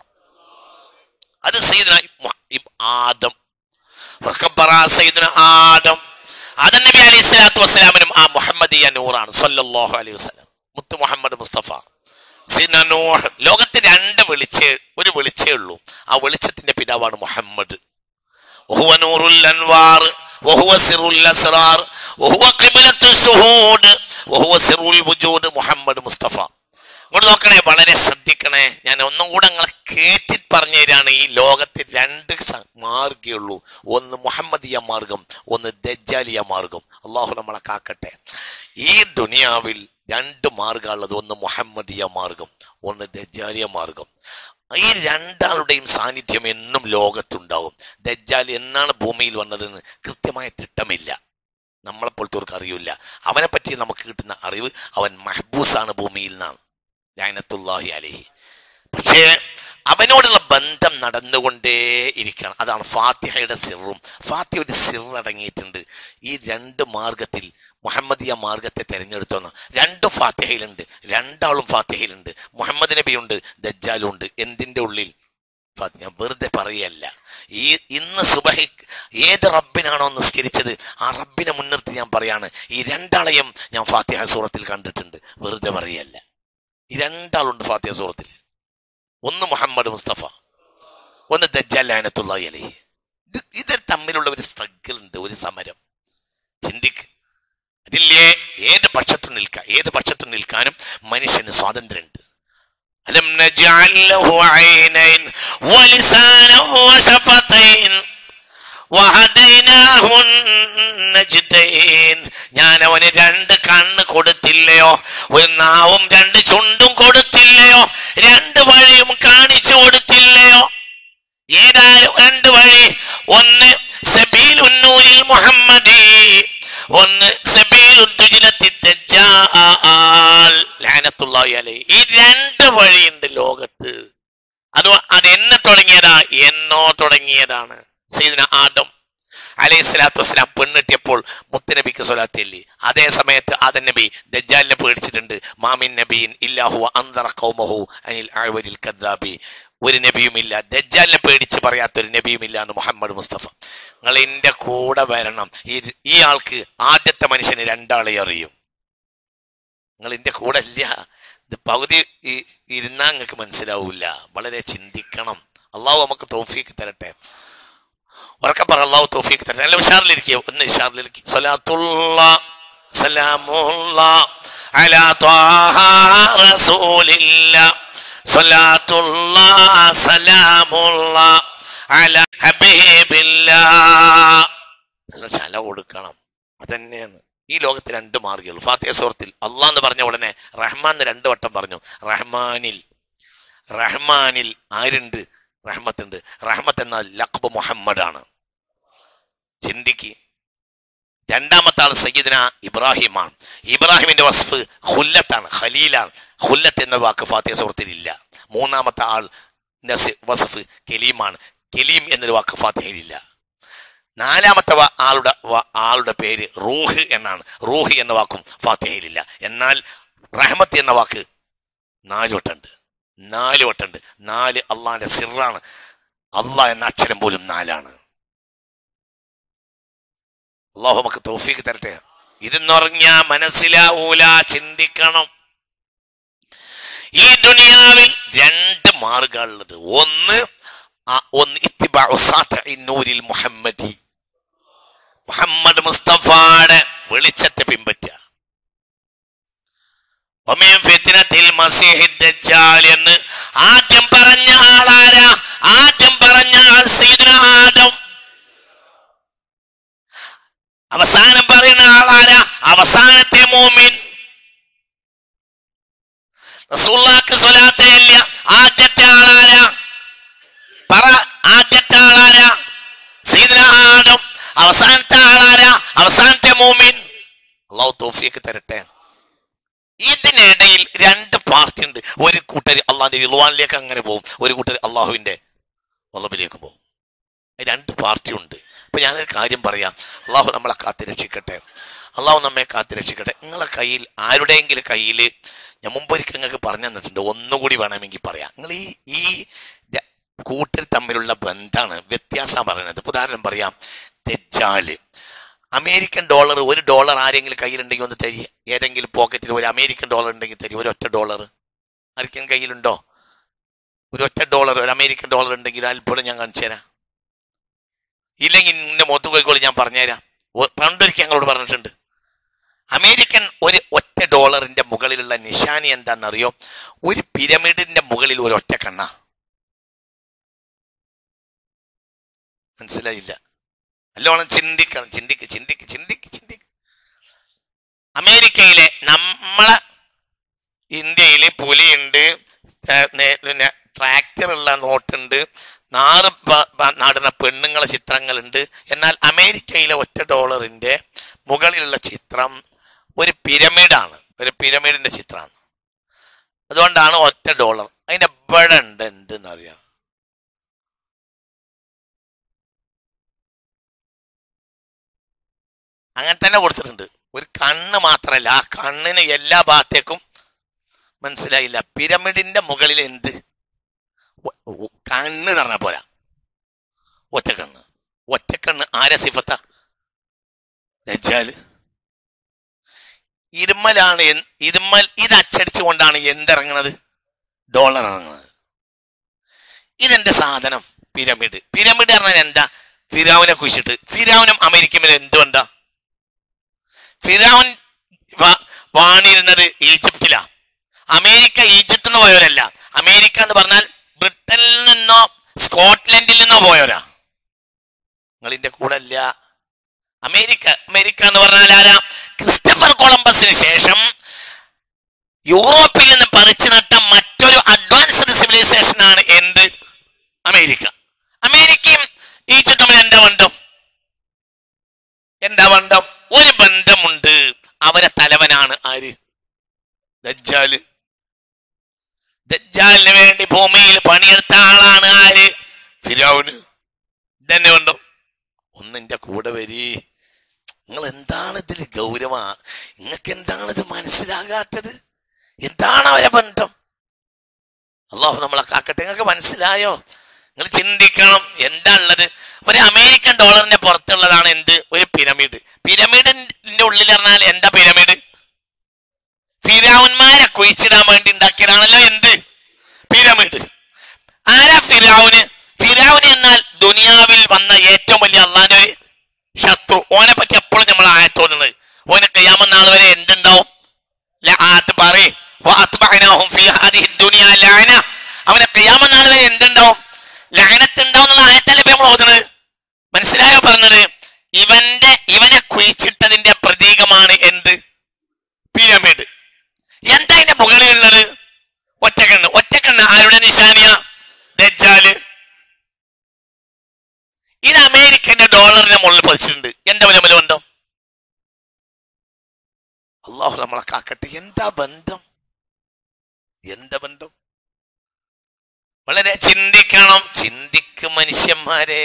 അത് സയ്യിദ്ന മു- ഇബ് ആദം വഖബ്ബറ സയ്യിദ്ന ആദം ആദം നബി അലൈഹി സ്വലാത്തു വസ്സലാമിനും ആ മുഹമ്മദിയ നൂറാണ് സല്ലല്ലാഹു അലൈഹി വസല്ലം മുത്തു മുഹമ്മദ് മുസ്തഫ സീദന നൂഹ് ലോകത്ത് രണ്ട് വെളിച്ചേ ഒരു വെളിച്ചേ ഉള്ളൂ ആ വെളിച്ചത്തിന്റെ പിതാവാണ് മുഹമ്മദ് وهو نور الأنوار وهو سر الأسرار وهو قبلة الشهود وهو سر الوجود മുഹമ്മദ് മുസ്തഫ ഇങ്ങോട്ട് നോക്കണേ വളരെ ശ്രദ്ധിക്കണേ ഞാൻ ഒന്നും കൂടെ നിങ്ങളെ കേറ്റി പറഞ്ഞു തരാണ് ഈ ലോകത്ത് രണ്ട് സ- മാർഗ്ഗേ ഉള്ളൂ ഒന്ന് മുഹമ്മദിയ മാർഗം ഒന്ന് ദജ്ജാലിയ മാർഗം അള്ളാഹു നമ്മളെ കാക്കട്ടെ ഈ ദുനിയാവിൽ രണ്ട് മാർഗമുള്ളത് ഒന്ന് മുഹമ്മദിയ മാർഗം ഒന്ന് ദജ്ജാലിയ മാർഗം ഈ രണ്ടാളുടെയും സാന്നിധ്യം എന്നും ലോകത്തുണ്ടാവും ദജ്ജാൽ എന്നാണ് ഭൂമിയിൽ വന്നതെന്ന് കൃത്യമായ തിട്ടമില്ല നമ്മളെപ്പോലത്തവർക്ക് അറിയില്ല അവനെ പറ്റി നമുക്ക് കിട്ടുന്ന അറിവ് അവൻ മഹബൂസാണ് ഭൂമിയിൽ നിന്നാണ് ലൈനത്തുല്ലാഹി അലഹി പക്ഷേ അവനോടുള്ള ബന്ധം നടന്നുകൊണ്ടേ ഇരിക്കണം അതാണ് ഫാത്തിഹയുടെ സിറും ഫാത്തിഹ ഒരു സിർ അടങ്ങിയിട്ടുണ്ട് ഈ രണ്ട് മാർഗത്തിൽ മുഹമ്മദിയ മാർഗത്തെ തിരഞ്ഞെടുത്തോന്ന് രണ്ട് ഫാത്തിഹയിലുണ്ട് രണ്ടാളും ഫാത്തിഹയിലുണ്ട് മുഹമ്മദ് നബിയുണ്ട് ദജ്ജാലും ഉണ്ട് എന്തിന്റെ ഉള്ളിൽ ഫാത്തി- ഞാൻ വെറുതെ പറയല്ല ഈ ഇന്ന് സുബഹി ഏത് റബ്ബിനാണോ നിസ്കരിച്ചത് ആ റബ്ബിനെ മുൻനിർത്തി ഞാൻ പറയാണ് ഈ രണ്ടാളെയും ഞാൻ ഫാത്തിഹ സൂറത്തിൽ കണ്ടിട്ടുണ്ട് വെറുതെ പറയല്ല ഈ രണ്ടാളുണ്ട് ഫാത്തിഹ സൂറത്തിൽ ഒന്ന് മുഹമ്മദ് മുസ്തഫ ഒന്ന് ദജ്ജാൽ അനത്തുള്ളി അലഹി ഇത് ഇത് തമ്മിലുള്ള ഒരു സ്ട്രഗിൾ ഉണ്ട് ഒരു സമരം ചിന്തിക്ക് അതില്ലേ ഏത് പക്ഷത്തും നിൽക്കാം ഏത് പക്ഷത്തും നിൽക്കാനും മനുഷ്യന് സ്വാതന്ത്ര്യമുണ്ട് അലം നജഅൽ ലഹു ഐനൈൻ വലിസാനൻ വശഫതൈൻ വഹദൈനാഹു നജ്ദൈൻ ഞാൻ അവന് രണ്ട് കണ്ണ് കൊടുത്തില്ലയോ ഒരു നാവും രണ്ട് ചുണ്ടും കൊടുത്തില്ലയോ രണ്ട് വഴിയും കാണിച്ചു കൊടുത്തില്ലയോ ഏതായാലും രണ്ട് വഴി ഒന്ന് സബീലുന്നൂരിൽ മുഹമ്മദി ഒന്ന് സബീലുദ്ദുജിലത്തി ദജ്ജാൽ ലഅനത്തുള്ളാഹി അലൈഹി ഈ രണ്ട് വഴിയുണ്ട് ലോകത്ത് അത് അത് എന്നെ തുടങ്ങിയതാ എന്നോ തുടങ്ങിയതാണ് സീദന ആദം അലൈഹി സ്വലാത്തു വസ്സലാം പെണ്ണിട്ടിയപ്പോൾ മുത്തുനബിക്ക് സ്വലാത്തില്ലേ അതേ സമയത്ത് ആദൻ നബി ദജ്ജാലിനെ പേടിച്ചിട്ടുണ്ട് മാമിൻ നബീൻ ഇല്ലാഹു അന്തറ കൗമഹു അനിൽ അഴ്വരിൽ കദ്ദാബി ഒരു നബിയുമില്ല ദജ്ജാലിനെ പേടിച്ച് പറയാത്തൊരു നബിയുമില്ല എന്ന് മുഹമ്മദ് മുസ്തഫ നിങ്ങൾ എൻ്റെ കൂടെ വരണം ഈ ഈ ആൾക്ക് ആദ്യത്തെ മനുഷ്യന് രണ്ടാളെ അറിയും നിങ്ങൾ എൻ്റെ കൂടെ ഇല്ല ഇത് പകുതി ഈ- ഇരുന്നാ നിങ്ങൾക്ക് മനസ്സിലാവൂല വളരെ ചിന്തിക്കണം അള്ളാഹു നമുക്ക് തോഫീക്ക് തരട്ടെ ഉറക്കെ പറ അള്ളാഹു തോഫീക്ക് തരട്ടെ നല്ല ഉഷാറിലിരിക്കുക ഒന്ന് ഉഷാറിലിരിക്കുക സലാത്തുള്ള സലാമുള്ള അലാ ത്വാഹ റസൂലില്ല സലാത്തുള്ള സലാമുള്ള അലാ ഹബീബില്ല നല്ല ചല കൊടുക്കണം അതന്നെയാണ് ഈ ലോകത്ത് രണ്ട് മാർഗങ്ങൾ ഫാത്തിഹ സൂറത്തിൽ അള്ളാഹ് എന്ന് പറഞ്ഞ ഉടനെ റഹ്മാൻ എന്ന് രണ്ട് വട്ടം പറഞ്ഞു റഹ്മാനിൽ റഹ്മാനിൽ ആരുണ്ട് റഹ്മത്തുണ്ട് റഹ്മത്ത് എന്നാൽ ലഖബ് മുഹമ്മദാണ് ചിന്തിക്ക് രണ്ടാമത്തെ ആൾ സയ്യിദിന ഇബ്രാഹിമാണ് ഇബ്രാഹിമിന്റെ വസ്ഫ് ഹുല്ലത്താണ് ഖലീലാണ് ഹുല്ലത്ത് എന്ന വാക്ക് ഫാത്തിഹ സൂറത്തിൽ ഇല്ല മൂന്നാമത്തെ ആൾ നസ് വസഫ് കലീമാണ് കലീം എന്നൊരു വാക്ക് ഫാത്തിഹയിലില്ല നാലാമത്തെ വ- ആളുടെ വ- ആളുടെ പേര് റൂഹ് എന്നാണ് റൂഹ് എന്ന വാക്കും ഫാത്തിഹയിലില്ല എന്നാൽ റഹ്മത്ത് എന്ന വാക്ക് നാല് വട്ടുണ്ട് നാല് വട്ടുണ്ട് നാല് അള്ളാന്റെ സിറാണ് അള്ളാഹ് എന്ന അക്ഷരം പോലും നാലാണ് അള്ളാഹു നമുക്ക് തോഫീക്ക് തരട്ടെ ഇതെന്നുറഞ്ഞാ മനസ്സിലാവൂല ചിന്തിക്കണം ഈ ദുനിയാവിൽ രണ്ട് മാർഗമുള്ളത് ഒന്ന് ആ- ഒന്ന് ഇത്തിബാഉ സാത്തഇ നൂരിൽ മുഹമ്മദി മുഹമ്മദ് മുസ്തഫയുടെ വെളിച്ചത്തെ പിൻപറ്റുക ഒമീൻ ഫിത്നത്തിൽ മസീഹി ദജ്ജാൽ എന്ന് ആദ്യം പറഞ്ഞ ആളാരാ ആദ്യം പറഞ്ഞ ആൾ സയ്യിദുന ആദം അവസാനം പറയുന്ന ആളാരാ അവസാനത്തെ മോമിൻ റസൂലുള്ളാഹിക്ക് സ്വലാത്തേ ഇല്ല ആദ്യത്തെ ആളാരാ പറ ആദ്യത്തെ ആളാരാ സീദന ആദം അവസാനത്തെ ആളാരാ അവസാനത്തെ മോമിൻ അള്ളാഹു തോഫിയൊക്കെ തരട്ടെ ഇതിനിടയിൽ രണ്ട് പാർട്ടി ഉണ്ട് ഒരു കൂട്ടർ അള്ളാഹിന്റെ ഇൽവാനിലേക്ക് അങ്ങനെ പോകും ഒരു കൂട്ടർ അള്ളാഹുവിന്റെ വള്ളബിലേക്ക് പോകും രണ്ട് പാർട്ടി ഉണ്ട് അപ്പൊ ഞാനൊരു കാര്യം പറയാം അള്ളാഹു നമ്മളെ കാത്തിരക്ഷിക്കട്ടെ അള്ളാഹു നമ്മെ കാത്തിരക്ഷിക്കട്ടെ നിങ്ങളെ കയ്യിൽ ആരുടെയെങ്കിലും കയ്യിൽ ഞാൻ മുമ്പൊരിക്കൽ നിങ്ങൾക്ക് പറഞ്ഞു തന്നിട്ടുണ്ട് ഒന്നുകൂടി വേണമെങ്കിൽ പറയാം നിങ്ങൾ ഈ ഈ ര- കൂട്ടർ തമ്മിലുള്ള ബന്ധമാണ് വ്യത്യാസം പറയുന്നത് ഇപ്പൊ ഉദാഹരണം പറയാം തെജാല് അമേരിക്കൻ ഡോളർ ഒരു ഡോളർ ആരെങ്കിലും കയ്യിലുണ്ടെങ്കിൽ ഒന്ന് തരി ഏതെങ്കിലും പോക്കറ്റിൽ ഒരു അമേരിക്കൻ ഡോളർ ഉണ്ടെങ്കിൽ തരി ഒരു ഒറ്റ ഡോളർ ആർക്കും കയ്യിലുണ്ടോ ഒരു ഒറ്റ ഡോളർ ഒരു അമേരിക്കൻ ഡോളർ ഉണ്ടെങ്കിൽ അത്ഭുതം ഞാൻ കാണിച്ചു തരാം ഇല്ലെങ്കിൽ നിന്റെ മുഖത്ത് പോയിക്കോളി ഞാൻ പറഞ്ഞുതരാം ഒ- പണ്ടൊരിക്കൽ ഞങ്ങളോട് പറഞ്ഞിട്ടുണ്ട് അമേരിക്കൻ ഒരു ഒറ്റ ഡോളറിന്റെ മുകളിലുള്ള നിശാനി എന്താണെന്നറിയോ ഒരു പിരമിഡിന്റെ മുകളിൽ ഒരു ഒറ്റ കണ്ണ മനസ്സിലായില്ല നല്ലോണം ചിന്തിക്കണം ചിന്തിക്ക് ചിന്തിക്ക് ചിന്തിക്ക് ചിന്തിക്ക് അമേരിക്കയിലെ നമ്മളെ ഇന്ത്യയിൽ പുലിയുണ്ട് ഏർ നേ- പിന്നെ ട്രാക്ടറുള്ള നോട്ടുണ്ട് നാറ് പ- പ- നാടുന്ന പെണ്ണുങ്ങളെ ചിത്രങ്ങളുണ്ട് എന്നാൽ അമേരിക്കയിലെ ഒറ്റ ഡോളറിന്റെ മുകളിലുള്ള ചിത്രം ഒരു പിരമിഡാണ് ഒരു പിരമിഡിന്റെ ചിത്രമാണ് അതുകൊണ്ടാണ് ഒറ്റ ഡോളർ അതിന്റെ ബട ഉണ്ട് ഉണ്ട് എന്നറിയാം അങ്ങനെ തന്നെ കൊടുത്തിട്ടുണ്ട് ഒരു കണ്ണ് മാത്രമല്ല ആ കണ്ണിന് എല്ലാ ഭാഗത്തേക്കും മനസ്സിലായില്ല പിരമിഡിന്റെ മുകളിൽ എന്ത് ഒ- ഒ- കണ്ണ് എന്ന് പറഞ്ഞാൽ പോരാ ഒറ്റക്കണ്ണ് ഒറ്റക്കണ്ണ് ആരെ സിഫത്ത ദജ്ജാല് ഇരുമലാണ് എൻ- ഇരുമൽ ഇത് അച്ചടിച്ചുകൊണ്ടാണ് എന്തിറങ്ങണത് ഡോളർ ഇറങ്ങുന്നത് ഇതെന്റെ സാധനം പിരമിഡ് പിരമിഡ് പറഞ്ഞാൽ എന്താ ഫിരാവിനെ കുഴിച്ചിട്ട് ഫിരാവിനും അമേരിക്കയിൽ എന്തുകൊണ്ടാ ഫിരാവൻ വാ- വാണിരുന്നത് ഈജിപ്തിലാ അമേരിക്ക ഈജിപ്തിൽ നിന്ന് പോയവരല്ല അമേരിക്ക എന്ന് പറഞ്ഞാൽ ബ്രിട്ടനിൽ നിന്നോ സ്കോട്ട്ലൻഡിൽ നിന്നോ പോയവരാ നിങ്ങളിന്റെ കൂടെ അല്ല അമേരിക്ക അമേരിക്ക എന്ന് പറഞ്ഞാൽ ആരാ ക്രിസ്റ്റഫർ കൊളംബസിന് ശേഷം യൂറോപ്പിൽ നിന്ന് പറിച്ചു നട്ട മറ്റൊരു അഡ്വാൻസ്ഡ് സിവിലൈസേഷൻ ആണ് എന്ത് അമേരിക്ക അമേരിക്കയും ഈജിപ്തും തമ്മിൽ എന്താ ബന്ധം എന്താ ബന്ധം ഒരു ബന്ധമുണ്ട് അവരെ തലവനാണ് ആര് ദജ്ജാല് ദജ്ജാലിന് വേണ്ടി ഭൂമിയിൽ പണിയെടുത്ത ആളാണ് ആര് ഫിരൗന് ഇതന്നെ ബന്ധം ഒന്നിന്റെ കൂടെ വരി നിങ്ങൾ എന്താണ് ഇതിൽ ഗൗരവ നിങ്ങൾക്ക് എന്താണ് ഇത് മനസ്സിലാകാത്തത് എന്താണ് അവരെ ബന്ധം അള്ളാഹു നമ്മളെ കാക്കട്ടെ നിങ്ങൾക്ക് മനസ്സിലായോ നിങ്ങൾ ചിന്തിക്കണം എന്താ ഉള്ളത് ഒരു അമേരിക്കൻ ഡോളറിന്റെ പുറത്തുള്ളതാണ് എന്ത് ഒരു പിരമിഡ് പിരമിഡിന്റെ ഉള്ളിൽ പറഞ്ഞാൽ എന്താ പിരമിഡ് ഫിരാവുന്മാരെ കുഴിച്ചിടാൻ വേണ്ടി ഉണ്ടാക്കിയതാണല്ലോ എന്ത് പിരമിഡ് ആരാ ഫിരാവുന് ഫിരാവുന് എന്നാൽ ദുനിയാവിൽ വന്ന ഏറ്റവും വലിയ അള്ളാന്റെ ഒരു ശത്രു ഓനെ പറ്റി എപ്പോഴും നമ്മൾ ആയത്തോന്നുന്നത് ഓനെ കയ്യാമ നാൾ വരെ എന്തുണ്ടാവും ലആത്ത് പറയ് വഅത്ബഅനാഹും ഫീ ഹാദിഹി ദുനിയ ലഅന അവനെ ഖിയാമ നാൾ വരെ എന്തുണ്ടാവും ലഅനത്ത് ഉണ്ടാവും എന്നുള്ള ആയത്തല്ലേ ഇപ്പൊ നമ്മൾ ഓതുന്നത് മനസ്സിലായോ പറഞ്ഞത് ഇവന്റെ ഇവനെ കുഴിച്ചിട്ടതിന്റെ പ്രതീകമാണ് എന്ത് പിരമിഡ് എന്താ അതിന്റെ മുകളിലുള്ളത് ഒറ്റക്കണ്ണ് ഒറ്റക്കണ്ണ് ആരുടെ നിശാനിയ ദജ്ജാല് ഇത് അമേരിക്കന്റെ ഡോളറിന്റെ മുകളിൽ പതിച്ചിട്ടുണ്ട് എന്താ വില ബന്ധം അള്ളാഹു നമ്മളെ കാക്കട്ടെ എന്താ ബന്ധം എന്താ ബന്ധം വളരെ ചിന്തിക്കണം ചിന്തിക്ക് മനുഷ്യന്മാരെ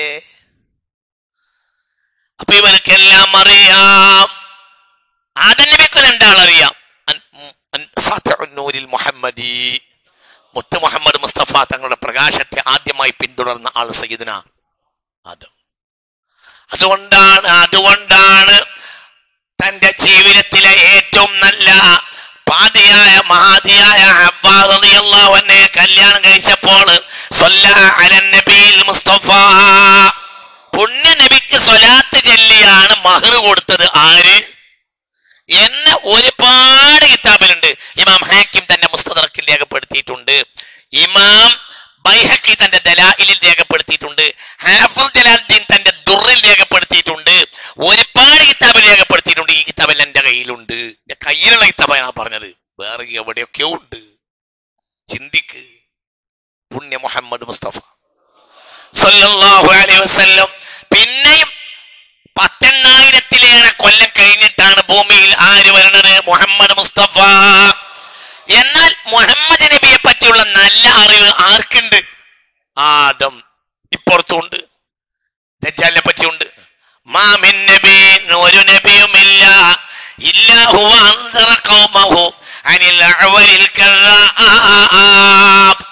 അപ്പൊ ഇവർക്കെല്ലാം അറിയാം ആദനബിക്ക് രണ്ടാളറിയാം അൻ- അൻ- സാത്തഉന്നൂരിൽ മുഹമ്മദി മുത്ത് മുഹമ്മദ് മുസ്തഫ തങ്ങളുടെ പ്രകാശത്തെ ആദ്യമായി പിന്തുടർന്ന ആൾ സയ്യിദിന ആദം അതുകൊണ്ടാണ് അതുകൊണ്ടാണ് തന്റെ ജീവിതത്തിലെ ഏറ്റവും നല്ല പാതിയായ മഹാദിയായ അബ്ബാർ റളിയല്ലാഹു അൻഹയെ കല്യാണം കഴിച്ചപ്പോൾ സ്വല്ലാ അലൻ നബിയിൽ മുസ്തഫ പുണ്യ നബിക്ക് സ്വലാത്ത് ചൊല്ലിയാണ് മഹർ കൊടുത്തത് ആര് എന്ന് ഒരുപാട് കിതാബിലുണ്ട് ഇമാം ഹാക്കിം തന്റെ മുസ്തദർക്കിൽ രേഖപ്പെടുത്തിയിട്ടുണ്ട് ഇമാം ബൈഹക്കി തന്റെ ദലായിലിൽ രേഖപ്പെടുത്തിയിട്ടുണ്ട് ഹാഫിൾ ജലാലുദ്ദീൻ തന്റെ ദുറിൽ രേഖപ്പെടുത്തിയിട്ടുണ്ട് ഒരുപാട് കിതാബിൽ രേഖപ്പെടുത്തിയിട്ടുണ്ട് ഈ കിതാബിൽ എന്റെ കയ്യിലുണ്ട് എന്റെ കയ്യിലുള്ള കിതാബാണ് പറഞ്ഞത് വേറെ എവിടെയൊക്കെയോ ഉണ്ട് ചിന്തിക്ക് പുണ്യ മുഹമ്മദ് മുസ്തഫ സല്ലല്ലാഹു അലൈഹി വസല്ലം പിന്നെയും പത്തെണ്ണായിരത്തിലേറെ കൊല്ലം കഴിഞ്ഞിട്ടാണ് ഭൂമിയിൽ ആര് വരുന്നത് മുഹമ്മദ് മുസ്തഫ എന്നാൽ മുഹമ്മദ് നബിയെ പറ്റിയുള്ള നല്ല അറിവ് ആർക്കുണ്ട് ആദം ഇപ്പുറത്തുണ്ട് ദജ്ജാലിനെ പറ്റിയുണ്ട് മാമിൻ നബി ഒരു നബിയുമില്ല ഇല്ലാ ഹുവ അൻസറ ഖൗമഹു അനിൽ അഅ്വരിൽ കറാബ്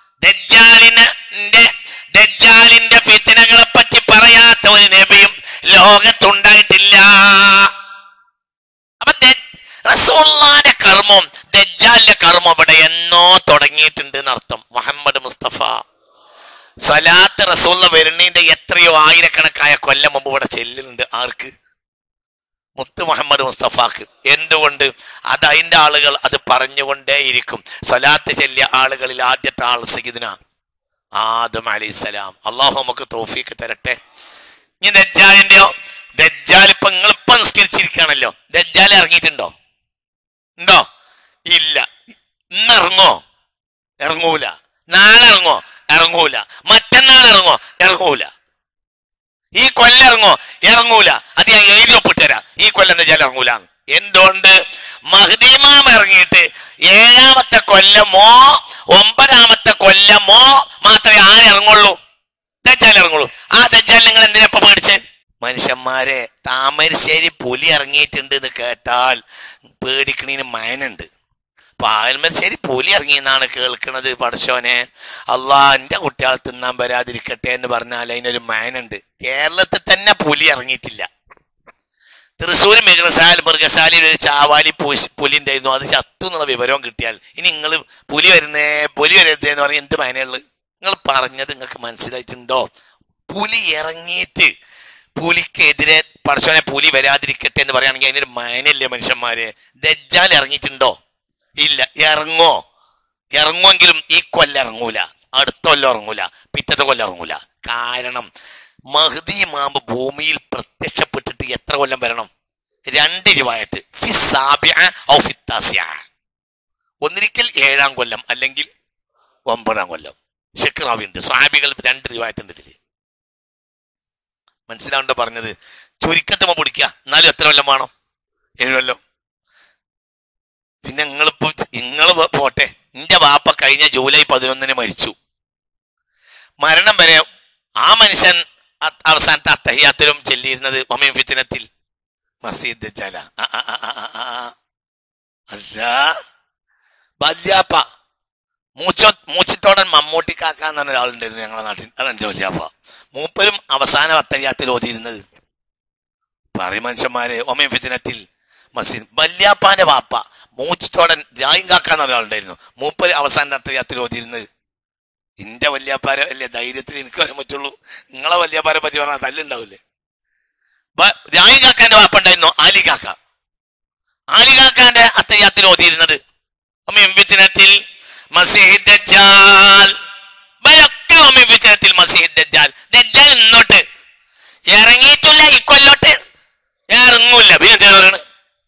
ദജ്ജാലിന്റെ ദജ്ജാലിന്റെ ഫിത്തനകളെ പറ്റി പറയാത്ത ഒരു നബിയും ലോകത്തുണ്ടായിട്ടില്ല അപ്പൊ ദെ- റസൂലുള്ളാന്റെ കർമ്മം ദജ്ജാലിന്റെ കർമ്മം ഇവിടെ എന്നോ തുടങ്ങിയിട്ടുണ്ട് എന്നർത്ഥം മുഹമ്മദ് മുസ്തഫ സ്വലാത്ത് റസൂള്ള വരുന്നതിന്റെ എത്രയോ ആയിരക്കണക്കായ കൊല്ലം മുമ്പ് ഇവിടെ ചെല്ലുന്നുണ്ട് ആർക്ക് മുത്ത് മുഹമ്മദ് മുസ്തഫാക്ക് എന്തുകൊണ്ട് അത് അതിന്റെ ആളുകൾ അത് പറഞ്ഞുകൊണ്ടേയിരിക്കും സ്വലാത്ത് ചെല്ലിയ ആളുകളിൽ ആദ്യത്തെ ആൾ സയ്യിദിന ആദം അലൈഹിസ്സലാം അള്ളാഹു നമുക്ക് തോഫീക്ക് തരട്ടെ ഇനി ദജ്ജാലിന്റെയോ ദജ്ജാൽ ഇപ്പൊ നിങ്ങൾ ഇപ്പൊ നിസ്കരിച്ചിരിക്കുകയാണല്ലോ ദജ്ജാൽ ഇറങ്ങിയിട്ടുണ്ടോ ഉണ്ടോ ഇല്ല ഇന്ന് ഇറങ്ങോ ഇറങ്ങൂല നാളെ ഇറങ്ങോ ഇറങ്ങൂല മറ്റന്നാൾ ഇറങ്ങോ ഇറങ്ങൂല ഈ കൊല്ലം ഇറങ്ങോ ഇറങ്ങൂല അത് ഞാൻ എഴുതി ഒപ്പിട്ടുതരാം ഈ കൊല്ലം ദജ്ജാൽ ഇറങ്ങൂല എന്തുകൊണ്ട് മഹദീമാം ഇറങ്ങിയിട്ട് ഏഴാമത്തെ കൊല്ലമോ ഒമ്പതാമത്തെ കൊല്ലമോ മാത്രമേ ആര് ഇറങ്ങുള്ളൂ ദജ്ജാൽ ഇറങ്ങുള്ളൂ ആ ദജ്ജാൽ നിങ്ങൾ എന്തിനപ്പ പേടിച്ച് മനുഷ്യന്മാരെ താമരശ്ശേരി പുലി ഇറങ്ങിയിട്ടുണ്ട് എന്ന് കേട്ടാൽ പേടിക്കണീന് മയനുണ്ട് പാൽമശ്ശേരി പുലി ഇറങ്ങിയെന്നാണ് കേൾക്കുന്നത് പടശോനെ അള്ളാ എന്റെ കുട്ടികളെ തിന്നാൻ വരാതിരിക്കട്ടെ എന്ന് പറഞ്ഞാൽ അതിനൊരു മയനുണ്ട് കേരളത്തിൽ തന്നെ പുലി ഇറങ്ങിയിട്ടില്ല തൃശ്ശൂർ മൃഗശാല മൃഗശാലയിൽ ഒരു ചാവാലി പൂശ് പുലി ഉണ്ടായിരുന്നു അത് ചത്തു എന്നുള്ള വിവരവും കിട്ടിയാൽ ഇനി നിങ്ങൾ പുലി വരുന്നേ പുലി വരരുതേ എന്ന് പറഞ്ഞാൽ എന്ത് മയനുള്ളത് നിങ്ങൾ പറഞ്ഞത് നിങ്ങൾക്ക് മനസ്സിലായിട്ടുണ്ടോ പുലി ഇറങ്ങിയിട്ട് പുലിക്കെതിരെ പടച്ചോനെ പുലി വരാതിരിക്കട്ടെ എന്ന് പറയുകയാണെങ്കിൽ അതിനൊരു മയനില്ലേ മനുഷ്യന്മാരെ ദജ്ജാൽ ഇറങ്ങിയിട്ടുണ്ടോ ഇല്ല ഇറങ്ങോ ഇറങ്ങുമെങ്കിലും ഈ കൊല്ലം ഇറങ്ങൂല അടുത്ത കൊല്ലം ഇറങ്ങൂല പിറ്റത്തെ കൊല്ലം ഇറങ്ങൂല കാരണം മഹദി മാമ്പ് ഭൂമിയിൽ പ്രത്യക്ഷപ്പെട്ടിട്ട് എത്ര കൊല്ലം വരണം രണ്ട് രൂപായത്ത് ഒന്നിരിക്കൽ ഏഴാം കൊല്ലം അല്ലെങ്കിൽ ഒമ്പതാം കൊല്ലം ഷെക്റാവിണ്ട് സ്വാബികൾ രണ്ട് രൂപായത്തുണ്ട് ഇതില് മനസ്സിലാവുണ്ടോ പറഞ്ഞത് ചുരുക്കത്തുമ്പോ പിടിക്കുക എന്നാലും എത്ര കൊല്ലം വേണം ഏഴ് കൊല്ലം പിന്നെ നിങ്ങളിപ്പോ നിങ്ങൾ പോട്ടെ നിന്റെ വാപ്പ കഴിഞ്ഞ ജൂലൈ പതിനൊന്നിന് മരിച്ചു മരണം വരെ ആ മനുഷ്യൻ അ- അവസാനത്തെ അത്തഹിയാത്തിലും ചെല്ലിയിരുന്നത് മമീൻ ഫിത്തിനത്തിൽ മസീദ് ദജ്ജാല ആ, ആ, ആ, ആ, ആ, ആ. അല്ല വല്യാപ്പ മൂച്ചോ മൂച്ചിത്തോടൻ മമ്മൂട്ടി കാക്ക എന്ന് പറഞ്ഞ ഒരാളുണ്ടായിരുന്നു ഞങ്ങളുടെ നാട്ടിൽ അതാണ് എൻ്റെ വല്യാപ്പ മൂപ്പരും അവസാന അത്തഹിയാത്തിൽ ഓതിയിരുന്നത് പറയും മനുഷ്യന്മാരെ ഒമീൻ ഫിത്തിനത്തിൽ മസീദ് വല്യാപ്പാന്റെ വാപ്പ മൂച്ചിത്തോടൻ രായും കാക്ക എന്ന ഒരാളുണ്ടായിരുന്നു മൂപ്പര് അവസാന അത്തഹിയാത്തിൽ ഓതിയിരുന്നത് ഇന്റെ വല്യാപ്പാരെ വലിയ ധൈര്യത്തിൽ എനിക്ക് പറയാൻ പറ്റുള്ളൂ നിങ്ങളെ വല്യാപ്പാരെ പറ്റി പറഞ്ഞാൽ തല്ലുണ്ടാവില്ലേ രായി കാക്കാന്റെ വാപ്പ ഉണ്ടായിരുന്നു ആലി കാക്ക ആലി കാക്കാന്റെ അത്തയ്യാത്തിൽ ഓതിയിരുന്നത് വിചനത്തിൽ മസീഹ് ദജ്ജാൽ ഇവരൊക്കെ ഒമീൻ വിചനത്തിൽ മസീഹ് ദജ്ജാൽ ദജ്ജാൽ ഇന്നോട്ട് ഇറങ്ങിയിട്ടില്ല ഈ കൊല്ലോട്ട് ഇറങ്ങൂല പിന്നെ എന്താ പറയണത്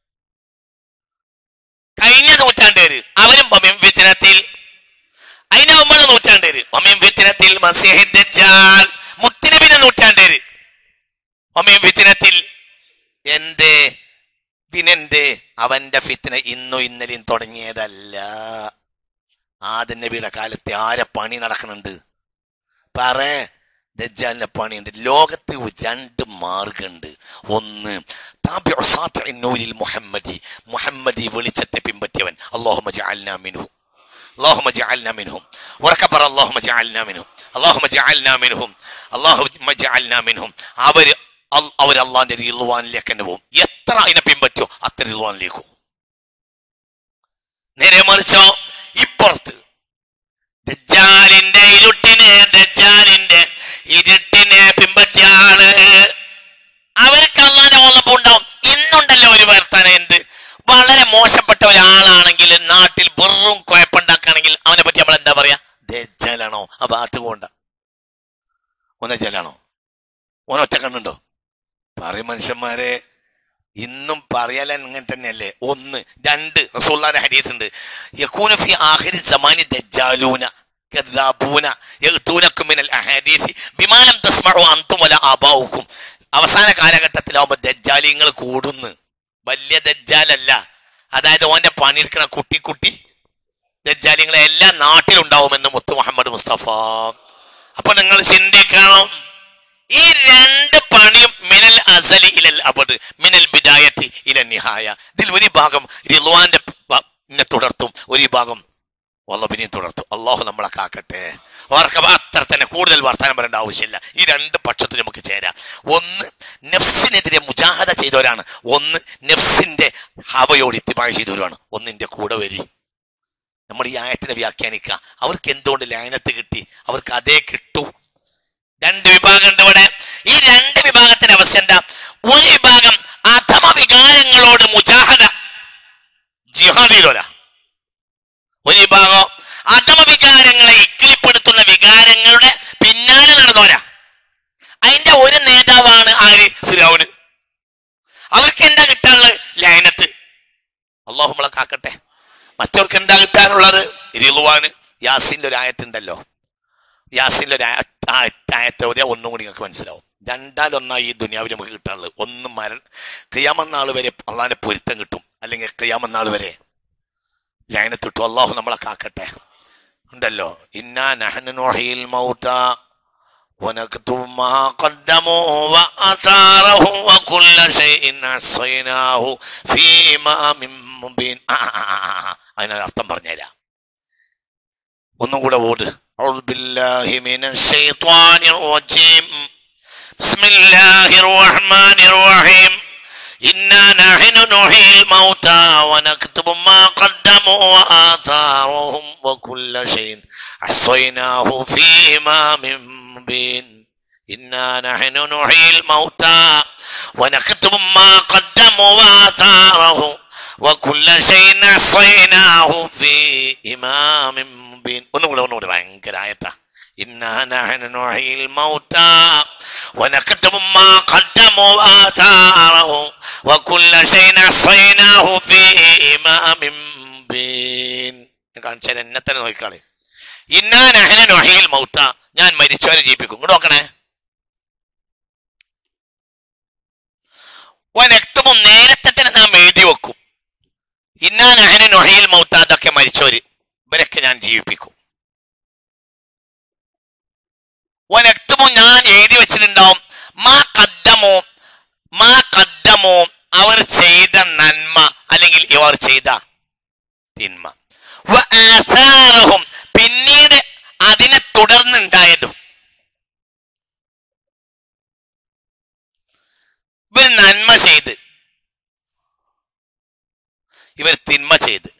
കഴിഞ്ഞ നൂറ്റാണ്ടേര് അവരും ഒമീൻ വിചനത്തിൽ അതിന്റെ മുമ്പുള്ള നൂറ്റാണ്ടേര് ഒമീൻ ഫിത്തിനത്തിൽ മസീഹ് ദജ്ജാൽ മുത്തനബിന്റെ നൂറ്റാണ്ടേര് ഒമീൻ ഫിത്തിനത്തിൽ എന്തേ പിന്നെന്തേ അവന്റെ ഫിത്തിന ഇന്നും ഇന്നലെയും തുടങ്ങിയതല്ല ആദ്യ നബിയുടെ കാലത്തെ ആരെ പണി നടക്കുന്നുണ്ട് പറ ദജ്ജാലിന്റെ പണിയുണ്ട് ലോകത്ത് രണ്ട് മാർഗമുണ്ട് ഒന്ന് താബിഉ സാത്തിഇൻ നൂരിൽ മുഹമ്മദി മുഹമ്മദി വെളിച്ചത്തെ പിൻപറ്റിയവൻ അല്ലാഹുമ്മ ജഅൽനാ മിൻഹു اللهم اجعلنا منهم وركبر اللهم اجعلنا منهم اللهم اجعلنا منهم اللهم اجعلنا منهم അവർ അവർ അള്ളാന്റെ റിൽവാനിലേക്ക് തന്നെ പോകും എത്ര അതിനെ പിൻപറ്റോ അത്ര റിൽവാനിലേക്കും നേരെ മറിച്ചോ ഇപ്പുറത്ത് ദജ്ജാലിന്റെ ഇരുട്ടിനെ ദജ്ജാലിന്റെ ഇരുട്ടിനെ പിൻപറ്റിയ ആള് അവർക്ക് അള്ളാന്റെ ഓർമ്മ ഉണ്ടാവും ഇന്നുണ്ടല്ലോ ഒരു വർത്താനം എന്ത് വളരെ മോശപ്പെട്ട ഒരാളാണെങ്കിൽ നാട്ടിൽ വെറും കുഴപ്പമുണ്ടാക്കുകയാണെങ്കിൽ അവനെ പറ്റി നമ്മൾ എന്താ പറയാ ദജ്ജലാണോ ആ ഭാഗത്ത് പോണ്ട ഒന്നജലാണോ ഓനൊറ്റ കണ്ണുണ്ടോ പറയും മനുഷ്യന്മാരെ ഇന്നും പറയാൻ ഇങ്ങനെ തന്നെയല്ലേ ഒന്ന് രണ്ട് റസൂല്ലാന്റെ ഹദീസ് ഉണ്ട് യകൂന ഫി ആഖിരി സമാനി ദജ്ജാലൂന കദ്ദാബൂന യഗ്തൂനക്കും മിനൽ അഹാദീസി ബിമാ ലം തസ്മഉ അൻതും വല ആബാഉക്കും അവസാന കാലഘട്ടത്തിലാവുമ്പോ ദജ്ജാലിങ്ങൾ കൂടുന്നു വലിയ ദജ്ജാലല്ല അതായത് ഓന്റെ പണിയെടുക്കണ കുട്ടി കുട്ടി ദജ്ജാലിങ്ങളെ എല്ലാ നാട്ടിലുണ്ടാവുമെന്ന് മുത്തു മുഹമ്മദ് മുസ്തഫ അപ്പൊ നിങ്ങൾ ചിന്തിക്കണം ഈ രണ്ട് പണിയും മിനൽ അസലി ഇലൽ അബദ് മിനൽ ബിദായത്തി ഇല നിഹായ ഇതിൽ ഒരു ഭാഗം റിൽവാന്റെ പ- നെ തുടർത്തും ഒരു ഭാഗം വല്ലഭിനെയും തുടർത്തും അള്ളാഹു നമ്മളെ കാക്കട്ടെ ഓർക്ക അത്ര തന്നെ കൂടുതൽ വർത്തമാനം പറയേണ്ട ആവശ്യമില്ല ഈ രണ്ട് പക്ഷത്തിൽ നമുക്ക് ചേരാം ഒന്ന് നെഫ്സിനെതിരെ മുജാഹദ ചെയ്തവരാണ് ഒന്ന് നെഫ്സിന്റെ ഹവയോട് ഇത്തിമായി ചെയ്തവരാണ് ഒന്നിന്റെ കൂടെ വരി നമ്മൾ ഈ ആയത്തിനെ വ്യാഖ്യാനിക്കുക അവർക്ക് എന്തുകൊണ്ട് ലയനത്ത് കിട്ടി അവർക്ക് അതേ കിട്ടൂ രണ്ട് വിഭാഗമുണ്ട് ഇവിടെ ഈ രണ്ട് വിഭാഗത്തിന്റെ അവസ്ഥ എന്താ ഒരു വിഭാഗം അധമ വികാരങ്ങളോട് മുജാഹദ ജിഹാദിലോല ഒരു വിഭാഗം അധമ വികാരങ്ങളെ ഇക്കിളിപ്പെടുത്തുന്ന വികാരങ്ങളുടെ പിന്നാലെ നടന്നവരാ അതിന്റെ ഒരു നേതാവാണ് ആര് ഫിറോന് അവർക്ക് എന്താ കിട്ടാനുള്ളത് ലയനത്ത് അള്ളാഹു നമ്മളെ കാക്കട്ടെ മറ്റവർക്ക് എന്താ കിട്ടാനുള്ളത് റിളുവാന് യാസിന്റെ ഒരു ആയത്തുണ്ടല്ലോ യാസിന്റെ ഒരു ആയ- ആ- ആയത്ത് ഓതിയാ ഒന്നും കൂടി നിങ്ങൾക്ക് മനസ്സിലാവും രണ്ടാലൊന്നായി ഈ ദുനിയാവിൽ നമുക്ക് കിട്ടാനുള്ളത് ഒന്ന് മരൺ ക്രിയാമെന്നാൾ വരെ അള്ളാഹിന്റെ പൊരുത്തം കിട്ടും അല്ലെങ്കിൽ ക്രിയാമെന്നാൾ വരെ ലയനത്തിട്ടു അള്ളാഹു നമ്മളെ കാക്കട്ടെ ഉണ്ടല്ലോ ഇന്നാ നഹ്നു നുഹീൽ മൗത ونكتب ما قدموا وآثارهم وكل شيء أحصيناه في إمام مبين ആ, ആ, ആ, ആ, ആ. അതിനൊരു അർത്ഥം പറഞ്ഞുതരാം ഒന്നും കൂടെ ഓട് أعوذ بالله من الشيطان الرجيم بسم الله الرحمن الرحيم إنا نحن نحيي الموتى ونكتب ما قدموا وآثارهم وكل شيء أحصيناه في إمام مبين إنا نحن نحيي الموتى ونكتب ما قدموا وآثارهم وكل شيء أحصيناه في إمام مبين ഒന്നുകൂടെ ഒന്നുകൂടെ ഭയങ്കര ആയത്താ إنا نحن نحيي الموتى ونكتب ما قدموا وآثارهم وكل شيء أحصيناه في إمام مبين കാണിച്ചാൽ എന്നെ തന്നെ നോക്കിക്കാളെ ഇന്നാ നഹന നൊഹയിൽ മൗത്ത ഞാൻ മരിച്ചവരെ ജീവിപ്പിക്കും ഇങ്ങോട്ട് നോക്കണേ ഒനെക്തുമും നേരത്തെ തന്നെ നാം എഴുതി വെക്കും ഇന്നാ നഹന നൊഹയിൽ മൗത്ത അതൊക്കെ മരിച്ചവര് ഇവരൊക്കെ ഞാൻ ജീവിപ്പിക്കും ഒനെക്തുമും ഞാൻ എഴുതി വെച്ചിട്ടുണ്ടാവും മാ കദ്ദമോ മാ കദ്ദമോ അവർ ചെയ്ത നന്മ അല്ലെങ്കിൽ ഇവർ ചെയ്ത തിന്മ വ ആസാറഹും പിന്നീട് അതിനെ തുടർന്നുണ്ടായതും ഇവർ നന്മ ചെയ്ത് ഇവർ തിന്മ ചെയ്ത്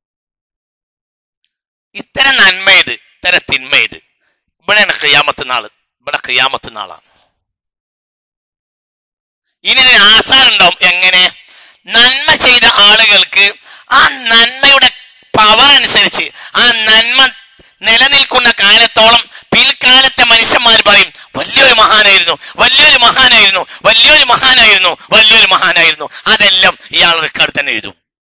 ഇത്തരം നന്മ ചെയ്ത് ഇത്തരം തിന്മ ചെയ്ത് ഇവിടെയാണ് ഖിയാമത്ത് നാള് ഇവിടെ ഖിയാമത്ത് നാളാണ് ഇനി ഇതിന് ആസാറുണ്ടാവും എങ്ങനെ നന്മ ചെയ്ത ആളുകൾക്ക് ആ നന്മയുടെ പവർ അനുസരിച്ച് ആ നന്മ നിലനിൽക്കുന്ന കാലത്തോളം പിൽക്കാലത്തെ മനുഷ്യന്മാർ പറയും വലിയൊരു മഹാനായിരുന്നു വലിയൊരു മഹാനായിരുന്നു വലിയൊരു മഹാനായിരുന്നു വലിയൊരു മഹാനായിരുന്നു അതെല്ലാം ഇയാൾ റെക്കോർഡ് തന്നെ എഴുതും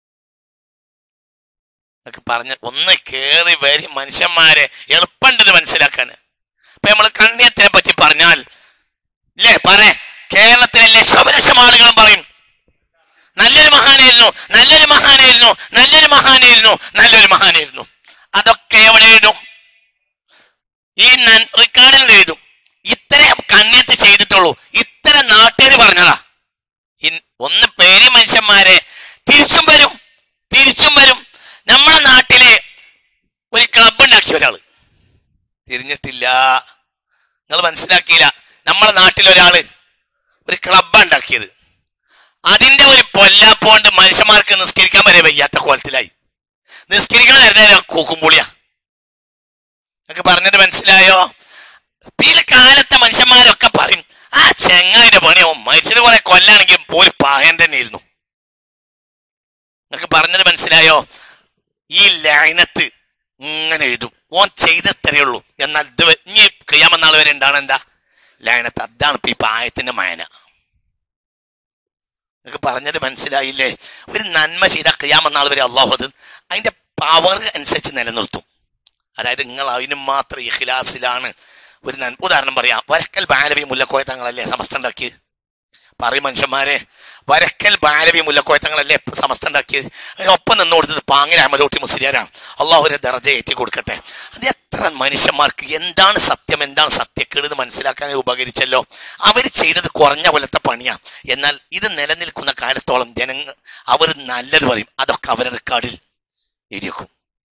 എന്നൊക്കെ പറഞ്ഞ ഒന്ന് കേറി വരി മനുഷ്യന്മാരെ എളുപ്പമുണ്ടത് മനസ്സിലാക്കാൻ ഇപ്പൊ നമ്മൾ കണ്ണിയത്തിനെ പറ്റി പറഞ്ഞാൽ ഇല്ലേ പറ കേരളത്തിലെ ലക്ഷോപലക്ഷം ആളുകളും പറയും നല്ലൊരു മഹാനായിരുന്നു നല്ലൊരു മഹാനായിരുന്നു നല്ലൊരു മഹാനായിരുന്നു നല്ലൊരു മഹാനായിരുന്നു അതൊക്കെ എവിടെ എഴുതും ഈ നൻ- റെക്കോർഡിൽ എഴുതും ഇത്രയും കണ്ണിയത്ത് ചെയ്തിട്ടുള്ളൂ ഇത്ര നാട്ടുകാർ പറഞ്ഞതാ ഇൻ- ഒന്ന് പേര് മനുഷ്യന്മാരെ തിരിച്ചും വരും തിരിച്ചും വരും നമ്മുടെ നാട്ടിലെ ഒരു ക്ലബ് ഉണ്ടാക്കിയ ഒരാള് തിരിഞ്ഞിട്ടില്ല നിങ്ങൾ മനസ്സിലാക്കിയില്ല നമ്മുടെ നാട്ടിലൊരാള് ഒരു ക്ലബ് ഉണ്ടാക്കിയത് അതിന്റെ ഒരു പൊല്ലാപ്പോണ്ട് മനുഷ്യന്മാർക്ക് നിസ്കരിക്കാൻ വരെ വയ്യാത്ത കോലത്തിലായി നിസ്കരിക്കണമായിരുന്നു കൂക്കുംപുളിയാ എന്നൊക്കെ പറഞ്ഞിട്ട് മനസ്സിലായോ ഈ കാലത്തെ മനുഷ്യന്മാരൊക്കെ പറയും ആ ചെങ്ങായിന്റെ പണിയോ മരിച്ചത് കുറെ കൊല്ലാണെങ്കിൽ പോലും പായൻ തന്നെ ഇരുന്നു എന്നൊക്കെ പറഞ്ഞത് മനസ്സിലായോ ഈ ലൈനത്ത് ഇങ്ങനെ എഴുതും ഓൻ ചെയ്തത്രേ ഉള്ളൂ എന്നാൽ ഇത് വ- ഇനി ക്രിയാമെന്നാൾ വരെ ഉണ്ടാണ് എന്താ ലൈനത്ത് അതാണ് ഇപ്പൊ ഈ പായത്തിന്റെ മയന നിങ്ങൾക്ക് പറഞ്ഞത് മനസ്സിലായില്ലേ ഒരു നന്മ ചെയ്ത ക്രിയാമെന്നാൾ വരെ അള്ളാഹു അത് അതിന്റെ പവർ അനുസരിച്ച് നിലനിർത്തും അതായത് നിങ്ങൾ അതിന് മാത്രം ഇഖ്ലാസിലാണ് ഒരു നന്മ ഉദാഹരണം പറയാം വരക്കൽ ബാലവി മുല്ലക്കോയ തങ്ങളല്ലേ സമസ്ത ഉണ്ടാക്കിയത് പറയും മനുഷ്യന്മാരെ വരക്കൽ ബാലവി മുല്ലക്കോയ തങ്ങളല്ലേ സമസ്ത ഉണ്ടാക്കിയത് അതിനൊപ്പം നിന്ന് കൊടുത്തത് പാങ്ങിൽ അഹമ്മദോട്ടി മുസ്ലിയാരാണ് അള്ളാഹുവിനെ ദർജ ഏറ്റി കൊടുക്കട്ടെ അത് എത്ര മനുഷ്യന്മാർക്ക് എന്താണ് സത്യം എന്താണ് സത്യക്കേട് എന്ന് മനസ്സിലാക്കാൻ ഉപകരിച്ചല്ലോ അവർ ചെയ്തത് കുറഞ്ഞ കൊല്ലത്തെ പണിയാ എന്നാൽ ഇത് നിലനിൽക്കുന്ന കാലത്തോളം ജനങ്ങൾ അവർ നല്ലത് പറയും അതൊക്കെ അവരുടെ റെക്കോർഡിൽ എഴുതിയേക്കും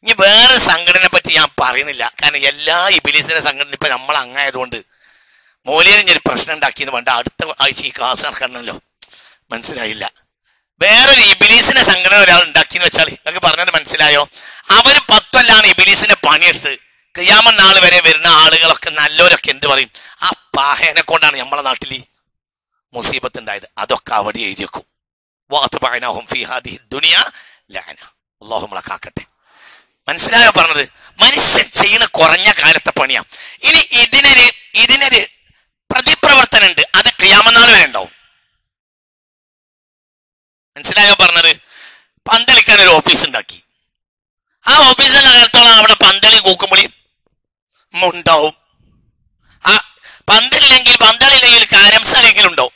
ഇനി വേറെ സംഘടനയെ പറ്റി ഞാൻ പറയുന്നില്ല കാരണം എല്ലാ ഇബിലീസിന്റെ സംഘടന ഇപ്പൊ നമ്മൾ അങ്ങായതുകൊണ്ട് മൂല്യം ഒരു പ്രശ്നം ഉണ്ടാക്കിയെന്ന് വേണ്ട അടുത്ത ആഴ്ച ഈ ക്ലാസ് നടക്കണമല്ലോ മനസ്സിലായില്ല വേറൊരു ഇബിലീസിന്റെ സംഘടന ഒരാൾ ഉണ്ടാക്കിയെന്ന് വെച്ചാൽ നിങ്ങൾക്ക് പറഞ്ഞത് മനസ്സിലായോ അവര് പത്തൊല്ലാണ് ഇബിലീസിന്റെ പണിയെടുത്ത് ക്രിയാമൻ നാൾ വരെ വരുന്ന ആളുകളൊക്കെ നല്ലവരൊക്കെ എന്ത് പറയും ആ പാഹേനെ കൊണ്ടാണ് നമ്മളെ നാട്ടിൽ ഈ മുസീബത്ത് ഉണ്ടായത് അതൊക്കെ അവിടെ എഴുതി വെക്കും വാത്തുപായനാഹും ഫിഹാദി ദുനിയ ലാന അള്ളാഹു നമ്മളെ കാക്കട്ടെ മനസ്സിലായോ പറഞ്ഞത് മനുഷ്യൻ ചെയ്യുന്ന കുറഞ്ഞ കാലത്തെ പണിയാ ഇനി ഇതിനൊരു ഇതിനൊരു പ്രതിപ്രവർത്തനം ഉണ്ട് അത് ക്രിയാമനാൾ വരെ ഉണ്ടാവും മനസ്സിലായോ പറഞ്ഞത് പന്തളിക്കാൻ ഒരു ഓഫീസ് ഉണ്ടാക്കി ആ ഓഫീസിൽ കാലത്തോളം അവിടെ പന്തളി കൂക്കുമ്പളിയും ഉണ്ടാവും ആ പന്തലില്ലെങ്കിൽ പന്തളില്ലെങ്കിൽ കാരംസലെങ്കിലും ഉണ്ടാവും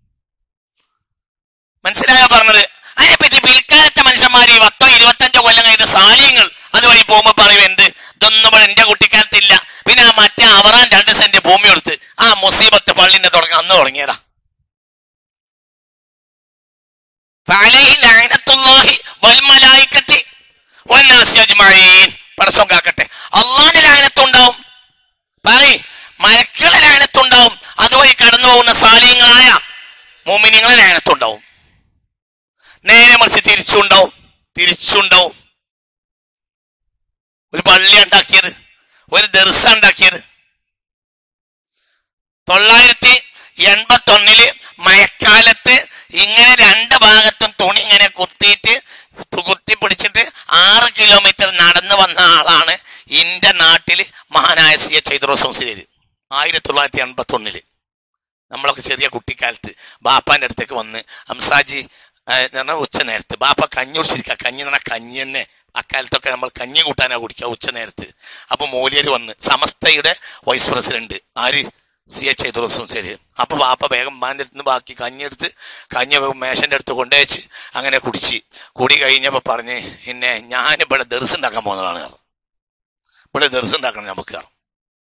മനസ്സിലായോ പറഞ്ഞത് അതിനെപ്പറ്റി പിൽക്കാലത്തെ മനുഷ്യന്മാർ ഈ പത്തോ ഇരുപത്തഞ്ചോ കൊല്ലം കഴിഞ്ഞ സാലിയങ്ങൾ അതുവഴി പോകുമ്പോ പറയും എന്ത് ഇതൊന്നും ഇവിടെ എന്റെ കുട്ടിക്കാലത്തില്ല പിന്നെ ആ മറ്റേ അവറാൻ രണ്ട് സെന്റ് ഭൂമി കൊടുത്ത് ആ മുസീബത്ത് പള്ളിന്റെ തുടങ്ങി അന്ന് തുടങ്ങിയതാ ഫഅലൈഹി ലഅനത്തുല്ലാഹി വൽ മലായികത്തി വന്നാസി അജ്മഈൻ പടച്ചോൻ കാക്കട്ടെ അള്ളാഹിന്റെ ലാനത്തുണ്ടാവും പറയ് മലക്കുകളുടെ ലാനത്തുണ്ടാവും അതുവഴി കടന്നു പോകുന്ന സാലിയങ്ങളായ മോമിനിങ്ങളെ ലാനത്തുണ്ടാവും നേരെ മറിച്ച് തിരിച്ചുണ്ടാവും തിരിച്ചുണ്ടാവും ഒരു പള്ളി ഉണ്ടാക്കിയത് ഒരു ദർസ ഉണ്ടാക്കിയത് തൊള്ളായിരത്തി എൺപത്തി ഒന്നില് മഴക്കാലത്ത് ഇങ്ങനെ രണ്ട് ഭാഗത്തും തുണി ഇങ്ങനെ കുത്തിയിട്ട് തു- കുത്തി പിടിച്ചിട്ട് ആറ് കിലോമീറ്റർ നടന്നു വന്ന ആളാണ് ഇന്റെ നാട്ടില് മഹാനായ സി എച്ച് ചൈദ്രോസംസിലേര് ആയിരത്തി തൊള്ളായിരത്തി എൺപത്തി ഒന്നില് നമ്മളൊക്കെ ചെറിയ കുട്ടിക്കാലത്ത് ബാപ്പാന്റെ അടുത്തേക്ക് വന്ന് അംസാജി ആ, എന്ന് പറഞ്ഞാൽ ഉച്ച നേരത്ത് ബാപ്പ കഞ്ഞി കുടിച്ചിരിക്കുക കഞ്ഞി എന്ന് പറഞ്ഞാൽ കഞ്ഞി തന്നെ അക്കാലത്തൊക്കെ നമ്മൾ കഞ്ഞി കൂട്ടാനാ കുടിക്കുക ഉച്ച നേരത്ത് അപ്പൊ മൂല്യര് വന്ന് സമസ്തയുടെ വൈസ് പ്രസിഡന്റ് ആര് സി എച്ച് ഐദുറസും ശരി അപ്പൊ ബാപ്പ വേഗം മാൻ്റെ അടുത്ത് നിന്ന് ബാക്കി കഞ്ഞി എടുത്ത് കഞ്ഞി മേശന്റെ അടുത്ത് കൊണ്ടുവച്ച് അങ്ങനെ കുടിച്ച് കുടി കഴിഞ്ഞപ്പോ പറഞ്ഞ് പിന്നെ ഞാൻ ഇവിടെ ദർസ് ഉണ്ടാക്കാൻ പോകുന്നതാണ് പറഞ്ഞു. ഇവിടെ ദർസ് ഉണ്ടാക്കണം നമുക്ക് പറഞ്ഞു.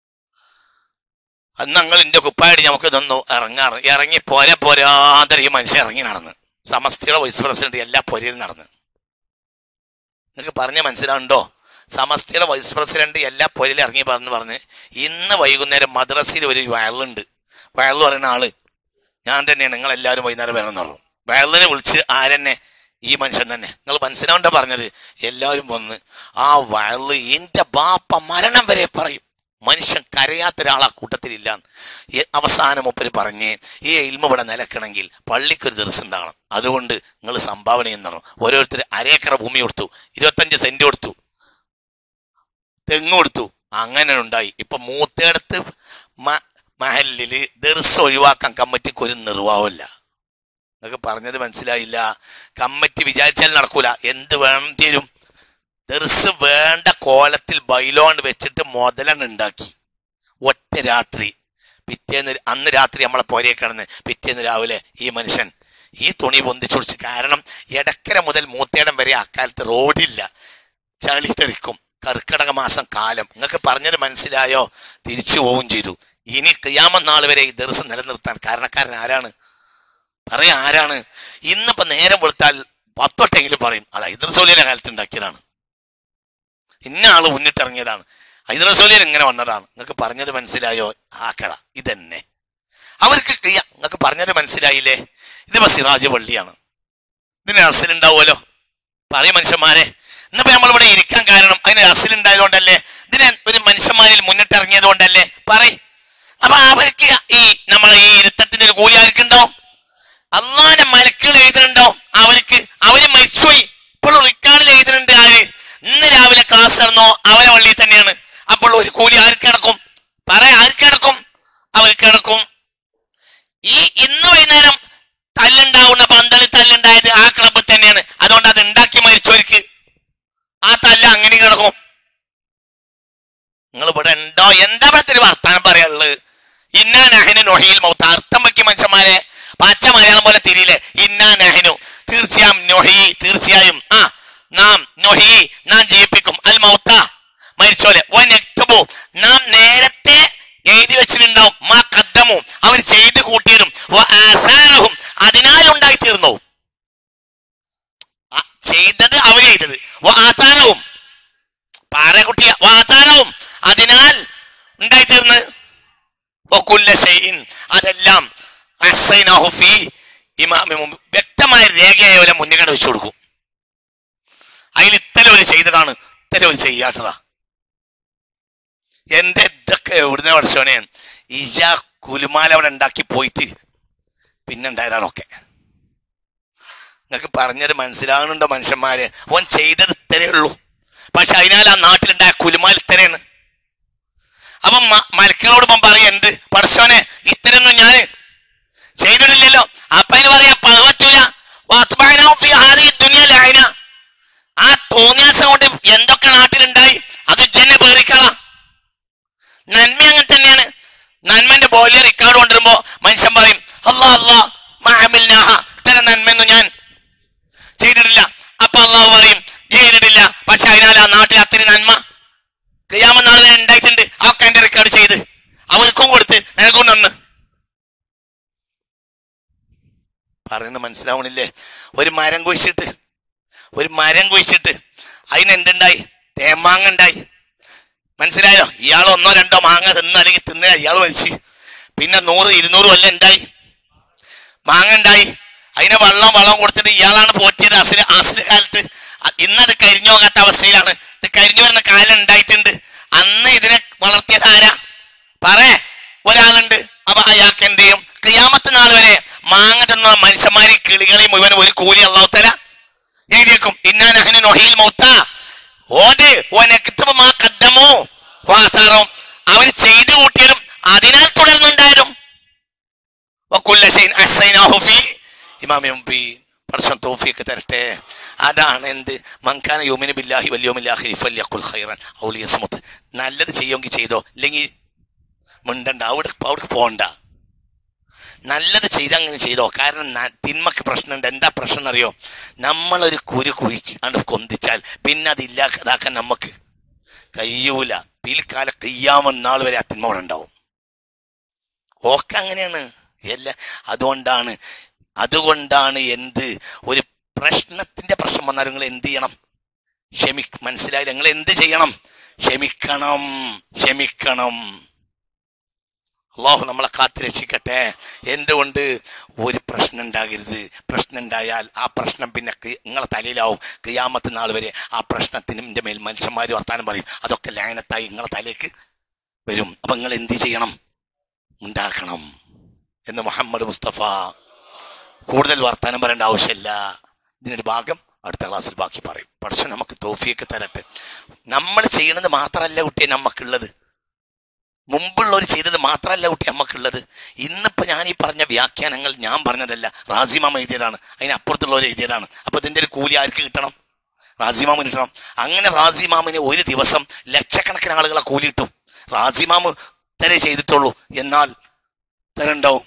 അന്ന് ഞങ്ങൾ എന്റെ കുപ്പായിട്ട് നമുക്ക് തന്നു ഇറങ്ങാറ് ഇറങ്ങി പോരെ പോരാതെ ഈ മനുഷ്യൻ ഇറങ്ങി നടന്ന് സമസ്തയുടെ വൈസ് പ്രസിഡന്റ് എല്ലാ പൊരയിൽ നടന്ന് നിങ്ങൾക്ക് പറഞ്ഞ മനസ്സിലാവുണ്ടോ സമസ്തയുടെ വൈസ് പ്രസിഡന്റ് എല്ലാ പൊരയിലും ഇറങ്ങി പറഞ്ഞു പറഞ്ഞ് ഇന്ന് വൈകുന്നേരം മദ്രസയിൽ ഒരു വയലുണ്ട് വയൽ പറയുന്ന ആള് ഞാൻ തന്നെയാണ് നിങ്ങൾ എല്ലാവരും വൈകുന്നേരം വരണം എന്ന് പറഞ്ഞു വയലിനെ വിളിച്ച് ആരെന്നെ ഈ മനുഷ്യൻ തന്നെ നിങ്ങൾ മനസ്സിലാവണ്ട പറഞ്ഞത് എല്ലാവരും വന്ന് ആ വയല് എന്റെ ബാപ്പ മരണം വരെ പറയും മനുഷ്യൻ കരയാത്ത ഒരാൾ ആ കൂട്ടത്തിലില്ല അവസാനം മുപ്പര് പറഞ്ഞ് ഈ ഇൽമ ഇവിടെ നിലക്കണമെങ്കിൽ പള്ളിക്കൊരു ദിവസം ഉണ്ടാകണം അതുകൊണ്ട് നിങ്ങൾ സംഭാവന ചെയ്യുന്നു ഓരോരുത്തർ അരേക്കറ ഭൂമി കൊടുത്തു ഇരുപത്തഞ്ച് സെന്റ് കൊടുത്തു തെങ്ങ് കൊടുത്തു അങ്ങനെ ഉണ്ടായി ഇപ്പൊ മൂത്തേടത്ത് മ- മഹലില് ദർസ് ഒഴിവാക്കാൻ കമ്മിറ്റിക്ക് ഒരു നിർവാഹമില്ല എന്നൊക്കെ പറഞ്ഞത് മനസ്സിലായില്ല കമ്മിറ്റി വിചാരിച്ചാൽ നടക്കൂല എന്ത് വേണം തീരും ദർസ് വേണ്ട കോലത്തിൽ ബൈലോണ്ട് വെച്ചിട്ട് മുതലാണ് ഉണ്ടാക്കി ഒറ്റ രാത്രി പിറ്റേന്ന് അന്ന് രാത്രി നമ്മളെ പോരയെ കിടന്ന് പിറ്റേന്ന് രാവിലെ ഈ മനുഷ്യൻ ഈ തുണി പൊന്തിച്ചൊടിച്ച് കാരണം എടക്കര മുതൽ മൂത്തേടം വരെ അക്കാലത്ത് റോഡില്ല ചളി തെറിക്കും കർക്കിടക മാസം കാലം നിങ്ങൾക്ക് പറഞ്ഞത് മനസ്സിലായോ തിരിച്ചു പോവുകയും ചെയ്തു ഇനി ക്രിയാമം നാൾ വരെ ഈ ദിവസം നിലനിർത്താൻ കാരണക്കാരൻ ആരാണ് പറയാ ആരാണ് ഇന്നിപ്പോ നേരം വെളുത്താൽ പത്തൊട്ടെങ്കിലും പറയും അത് ഹൈദർസോലിയുടെ കാലത്ത് ഉണ്ടാക്കിയതാണ് ഇന്ന ആള് മുന്നിട്ടിറങ്ങിയതാണ് ഹൈദർസോലിയൻ ഇങ്ങനെ വന്നതാണ് നിങ്ങൾക്ക് പറഞ്ഞത് മനസ്സിലായോ ആക്കറ ഇതന്നെ അവർക്ക് ക്രിയ നിങ്ങൾക്ക് പറഞ്ഞത് മനസ്സിലായില്ലേ ഇതിപ്പോ സിറാജ് പള്ളിയാണ് ഇതിന് അസലുണ്ടാവുമല്ലോ പറയും മനുഷ്യന്മാരെ ഇന്നിപ്പോ നമ്മളിവിടെ ഇരിക്കാൻ കാരണം അതിന് അസലുണ്ടായതുകൊണ്ടല്ലേ ഇതിന് ഒരു മനുഷ്യന്മാരിൽ മുന്നിട്ടിറങ്ങിയത് കൊണ്ടല്ലേ പറയ് അപ്പൊ അവർക്ക് ഈ നമ്മളെ ഈ ഇരുത്തത്തിന്റെ ഒരു കൂലി ആർക്കുണ്ടാവും അള്ളാന്റെ മലക്കുകൾ എഴുതുന്നുണ്ടാവും അവർക്ക് അവര് മരിച്ചുപോയി ഇപ്പോൾ റിക്കാർഡിൽ എഴുതുന്നുണ്ട് ആര് ഇന്ന് രാവിലെ ക്ലാസ് നടന്നോ അവരെ വള്ളിയിൽ തന്നെയാണ് അപ്പോൾ ഒരു കൂലി ആർക്ക് കിടക്കും പറ ആർക്ക് കിടക്കും അവർക്ക് കിടക്കും ഈ ഇന്ന് വൈകുന്നേരം തല്ലുണ്ടാവുന്ന പന്തളി തല്ലുണ്ടായത് ആ ക്ലബിൽ തന്നെയാണ് അതുകൊണ്ട് അത് ഉണ്ടാക്കി മരിച്ചവർക്ക് ആ തല്ല് അങ്ങനെ കിടക്കും നിങ്ങൾ ഇവിടെ ഉണ്ടോ എന്താ പറ്റൊരു വർത്താനം പറയാനുള്ളത് ഇന്നാ നഹനു നൊഹിയിൽ മൗത്ത അർത്ഥം വെക്കും മനുഷ്യന്മാരെ പച്ച മലയാളം പോലെ തിരിയില്ലേ ഇന്നാ നഹനു തീർച്ചയായും നൊഹി തീർച്ചയായും ആ നാം നൊഹി നാം ജീവിപ്പിക്കും അൽ മൗത്ത മരിച്ചോലെ ഓ നെക്തുബു നാം നേരത്തെ എഴുതി വെച്ചിട്ടുണ്ടാവും മാ കദ്ദമും അവർ ചെയ്തു കൂട്ടിയതും വ ആസാരഹും അതിനാൽ ഉണ്ടായി തീർന്നു ആ, ചെയ്തത് അവർ ചെയ്തത് വ ആസാരവും പാറക്കുട്ടിയ വാതാരവും അതിനാൽ ഉണ്ടായിത്തീർന്ന് വകുല്ല ഷൈഇൻ അതെല്ലാം അഹ്സൈനാഹു ഫീ ഇമാമി മുമ്പ് വ്യക്തമായ രേഖയെ പോലെ മുന്നിൽ കണ്ട് വെച്ചു കൊടുക്കും അതിൽ ഇത്തരം ഒരു ചെയ്തതാണ് ഇത്തരം ഒരു ചെയ്യാത്തതാ എന്റെ ഇതൊക്കെ എവിടുന്ന പഠിച്ചോനെ ഇജ കുലുമാല അവിടെ ഉണ്ടാക്കി പോയിട്ട് പിന്നെ ഉണ്ടായതാണൊക്കെ നിങ്ങൾക്ക് പറഞ്ഞത് മനസ്സിലാകുന്നുണ്ടോ മനുഷ്യന്മാരെ ഓൻ ചെയ്തത് ഇത്രയേ ഉള്ളൂ പക്ഷെ അതിനാൽ ആ നാട്ടിലുണ്ടായ കുലുമാൽ ഇത്രയാണ് അപ്പൊ മ- മലക്കളോട് ഇപ്പം പറയണ്ട് പടച്ചോനെ ഇത്തരൊന്നും ഞാൻ ചെയ്തിട്ടില്ലല്ലോ അപ്പൊ അതിന് പറയാ പറ്റൂല വാത്ബഅനാഹു ഫീ ഹാദിഹി ദുനിയ ലഅന. ആ തോന്നിയാസം കൊണ്ട് എന്തൊക്കെ നാട്ടിലുണ്ടായി അത് ജന്നെ പേറിക്കള നന്മ അങ്ങനെ തന്നെയാണ് നന്മന്റെ ബോലിയ റിക്കാർഡ് കൊണ്ടുവരുമ്പോ മനുഷ്യൻ പറയും അല്ലാ അല്ലാ മഅമിൽനാഹ ഇത്തരം നന്മയൊന്നും ഞാൻ ചെയ്തിട്ടില്ല അപ്പൊ അള്ളാഹു പറയും ചെയ്തിട്ടില്ല പക്ഷെ അതിനാൽ ആ നാട്ടിൽ അത്രയും നന്മ ക്രിയാമ നാളെ ഉണ്ടായിട്ടുണ്ട് അതൊക്കെ എന്റെ റെക്കോർഡ് ചെയ്ത് അവർക്കും കൊടുത്ത് നിനക്കും നന്ന് പറയുന്നത് മനസ്സിലാവണില്ലേ ഒരു മരം കുഴിച്ചിട്ട് ഒരു മരം കുഴിച്ചിട്ട് അതിന് എന്തുണ്ടായി തേമാങ്ങ ഉണ്ടായി മനസ്സിലായോ ഇയാൾ ഒന്നോ രണ്ടോ മാങ്ങ തിന്നു അല്ലെങ്കിൽ തിന്ന ഇയാൾ വലിച്ച് പിന്നെ നൂറ് ഇരുന്നൂറ് കൊല്ലം ഉണ്ടായി മാങ്ങ ഉണ്ടായി അതിനെ വെള്ളം വെള്ളം കൊടുത്തിട്ട് ഇയാളാണ് പോറ്റിയത് അസിന് അസിന് കാലത്ത് അ- ഇന്നത് കരിഞ്ഞു പോകാത്ത അവസ്ഥയിലാണ് ഇത് കരിഞ്ഞു വരുന്ന കാലം ഉണ്ടായിട്ടുണ്ട് അന്ന് ഇതിനെ വളർത്തിയത് ആരാ പറേ ഒരാളുണ്ട് അപ്പൊ അയാൾക്ക് എന്ത് ചെയ്യും ക്രിയാമത്തെ നാൾ വരെ മാങ്ങ തിന്ന മനുഷ്യന്മാരെ കിളികളെ മുഴുവൻ ഒരു കൂലി അള്ളാഹുത്തല എഴുതിയേക്കും ഇന്നാനഹന നൊഹയിൽ മൗത്ത ഓത് ഓനെക്കുത്തുമ്പോ മാ കദ്ദമോ വാതാറോ അവർ ചെയ്തു കൂട്ടിയതും അതിനാൽ തുടർന്നുണ്ടായതും വക്കുല്ല ഷൈൻ അഹ്സൈനാഹു ഫീ ഇമാമി മുബീൻ പടച്ചോൻ തൗഫീഖ് തരട്ടെ അതാണ് എന്ത് മങ്കാന യോമിന് ബില്ലാഹി വല്യോമില്ലാഹി ഫല്യഖുൽ ഖൈറൻ ഔലിയസ്മുത്ത് നല്ലത് ചെയ്യുമെങ്കിൽ ചെയ്തോ ഇല്ലെങ്കിൽ മിണ്ടണ്ട അവിടെ അവിടെ പോണ്ട നല്ലത് ചെയ്ത് അങ്ങനെ ചെയ്തോ കാരണം ന- തിന്മക്ക് പ്രശ്നമുണ്ട് എന്താ പ്രശ്നം എന്നറിയോ നമ്മളൊരു കുരു കുഴിച്ച് അത് കൊന്തിച്ചാൽ പിന്നെ അത് ഇല്ലാതാക്കാൻ നമുക്ക് കഴിയൂല പിൽക്കാല കയ്യാമെന്നാൾ വരെ ആ തിന്മ അവിടെ ഉണ്ടാവും ഓക്കെ അങ്ങനെയാണ് എല്ലാ അതുകൊണ്ടാണ് അതുകൊണ്ടാണ് എന്ത് ഒരു പ്രശ്നത്തിന്റെ പ്രശ്നം വന്നാൽ നിങ്ങൾ എന്ത് ചെയ്യണം ക്ഷമി മനസ്സിലായില്ല നിങ്ങൾ എന്ത് ചെയ്യണം ക്ഷമിക്കണം ക്ഷമിക്കണം അള്ളാഹു നമ്മളെ കാത്തു രക്ഷിക്കട്ടെ എന്തുകൊണ്ട് ഒരു പ്രശ്നം ഉണ്ടാകരുത് പ്രശ്നം ഉണ്ടായാൽ ആ പ്രശ്നം പിന്നെ കി- നിങ്ങളെ തലയിലാവും ക്രിയാമത്ത് നാൾ വരെ ആ പ്രശ്നത്തിൻ്റെ മേൽ മനുഷ്യന്മാർ വർത്താനം പറയും അതൊക്കെ ലായനത്തായി നിങ്ങളെ തലയ്ക്ക് വരും അപ്പൊ നിങ്ങൾ എന്ത് ചെയ്യണം ഉണ്ടാക്കണം എന്ന് മുഹമ്മദ് മുസ്തഫ കൂടുതൽ വർത്താനം പറയേണ്ട ആവശ്യമില്ല ഇതിനൊരു ഭാഗം അടുത്ത ക്ലാസ്സിൽ ബാക്കി പറയും പക്ഷെ നമുക്ക് തോഫിയൊക്കെ തരട്ടെ നമ്മൾ ചെയ്യണത് മാത്രമല്ല കുട്ടിയെ നമുക്കുള്ളത് മുമ്പുള്ളവർ ചെയ്തത് മാത്രമല്ല കുട്ടി നമുക്കുള്ളത് ഇന്നിപ്പോ ഞാൻ ഈ പറഞ്ഞ വ്യാഖ്യാനങ്ങൾ ഞാൻ പറഞ്ഞതല്ല റാസിമാമ എഴുതിയതാണ് അതിനപ്പുറത്തുള്ളവർ എഴുതിയതാണ് അപ്പൊ ഇതിന്റെ ഒരു കൂലി ആർക്ക് കിട്ടണം റാസിമാമിന് കിട്ടണം അങ്ങനെ റാസിമാമിന് ഒരു ദിവസം ലക്ഷക്കണക്കിന് ആളുകളെ കൂലി കിട്ടും റാസിമാമ് തരെ ചെയ്തിട്ടുള്ളൂ എന്നാൽ തരണ്ടാവും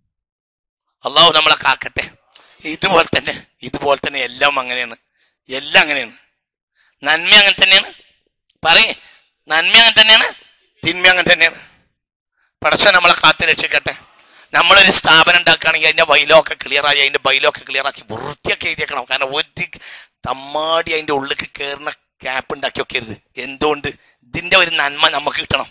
അള്ളാഹു നമ്മളെ കാക്കട്ടെ ഇതുപോലെ തന്നെ ഇതുപോലെ തന്നെ എല്ലാം അങ്ങനെയാണ് എല്ലാം അങ്ങനെയാണ് നന്മ അങ്ങനെ തന്നെയാണ് പറയേ നന്മ അങ്ങനെ തന്നെയാണ് തിന്മ അങ്ങനെ തന്നെയാണ് പടച്ച നമ്മളെ കാത്തു രക്ഷിക്കട്ടെ നമ്മളൊരു സ്ഥാപനം ഉണ്ടാക്കുകയാണെങ്കിൽ അതിന്റെ ബൈലൊക്കെ ക്ലിയറായി അതിന്റെ ബൈലൊക്കെ ക്ലിയറാക്കി വൃത്തിയൊക്കെ എഴുതിയേക്കണം കാരണം ഒരു തമ്മാടി അതിന്റെ ഉള്ളിൽ കയറുന്ന ക്യാപ്പ് ഉണ്ടാക്കി വെക്കരുത് എന്തുകൊണ്ട് ഇതിന്റെ ഒരു നന്മ നമുക്ക് കിട്ടണം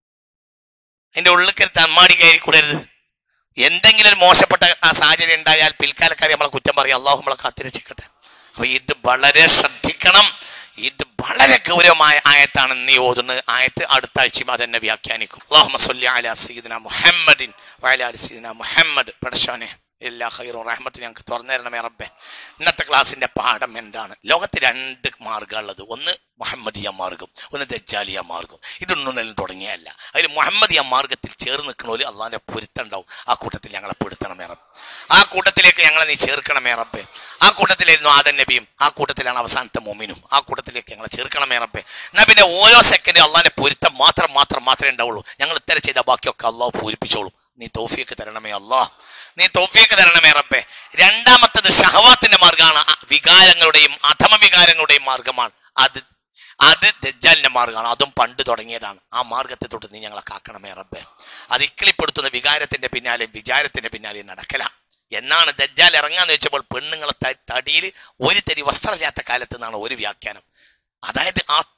അതിന്റെ ഉള്ളിൽ കയറി തമ്മാടി കയറി കൂടരുത് എന്തെങ്കിലും ഒരു മോശപ്പെട്ട ആ സാഹചര്യം ഉണ്ടായാൽ പിൽക്കാലക്കാരെ നമ്മളെ കുറ്റം പറയും അള്ളാഹു നമ്മളെ കാത്തിരക്ഷിക്കട്ടെ അപ്പൊ ഇത് വളരെ ശ്രദ്ധിക്കണം ഇത് വളരെ ഗൗരവമായ ആയത്താണ് നീ ഓതുന്നത് ആയത്ത് അടുത്ത ആഴ്ചയും അതെന്നെ വ്യാഖ്യാനിക്കും അള്ളാഹു സല്ലി അലാ സയ്യിദിന മുഹമ്മദിൻ വഅലാ അലി സയ്യിദിന മുഹമ്മദ് പടശോനെ എല്ലാ ഹൈറും റഹ്മത്തും ഞങ്ങൾക്ക് തുറന്നു തരണമേ റബ്ബെ ഇന്നത്തെ ക്ലാസ്സിന്റെ പാഠം എന്താണ് ലോകത്ത് രണ്ട് മാർഗമുള്ളത് ഒന്ന് മുഹമ്മദിയ മാർഗം ഒന്ന് ദജ്ജാലിയ മാർഗം ഇതൊന്നും നെല്ലും തുടങ്ങിയല്ല അതിൽ മുഹമ്മദിയ മാർഗത്തിൽ ചേർന്ന് നിൽക്കണോല് അള്ളാഹിന്റെ പൊരുത്തുണ്ടാവും ആ കൂട്ടത്തിൽ ഞങ്ങളെ പെടുത്തണമേ റബ്ബ് ആ കൂട്ടത്തിലേക്ക് ഞങ്ങളെ നീ ചേർക്കണമേ റബ്ബെ ആ കൂട്ടത്തിലായിരുന്നു ആദൻ നബിയും ആ കൂട്ടത്തിലാണ് അവസാനത്തെ മോമിനും ആ കൂട്ടത്തിലേക്ക് ഞങ്ങളെ ചേർക്കണമേ റബ്ബെ എന്നാ പിന്നെ ഓരോ സെക്കൻഡും അള്ളാഹിന്റെ പൊരുത്തം മാത്രം മാത്രം മാത്രമേ ഉണ്ടാവുള്ളൂ ഞങ്ങൾ ഇത്തരം ചെയ്ത ബാക്കിയൊക്കെ അള്ളാഹു പൂരിപ്പിച്ചോളും നീ തോഫിയൊക്കെ തരണമേ അള്ളാഹ് നീ തോഫിയൊക്കെ തരണമേ റബ്ബെ രണ്ടാമത്തത് ഷഹവാത്തിന്റെ മാർഗമാണ് ആ വികാരങ്ങളുടെയും അധമ വികാരങ്ങളുടെയും മാർഗമാണ് അത് അത് ദജ്ജാലിന്റെ മാർഗമാണ് അതും പണ്ട് തുടങ്ങിയതാണ് ആ മാർഗത്തെ തൊട്ട് നീ ഞങ്ങളെ കാക്കണമേ റബ്ബെ അത് ഇക്കിളിപ്പെടുത്തുന്ന വികാരത്തിന്റെ പിന്നാലെ വിചാരത്തിന്റെ പിന്നാലെ നടക്കല എന്നാണ് ദജ്ജാൽ ഇറങ്ങാന്ന് വെച്ചപ്പോൾ പെണ്ണുങ്ങളെ ത- തടിയിൽ ഒരു തരി വസ്ത്രമില്ലാത്ത കാലത്ത് നിന്നാണ് ഒരു വ്യാഖ്യാനം അതായത് അത്ര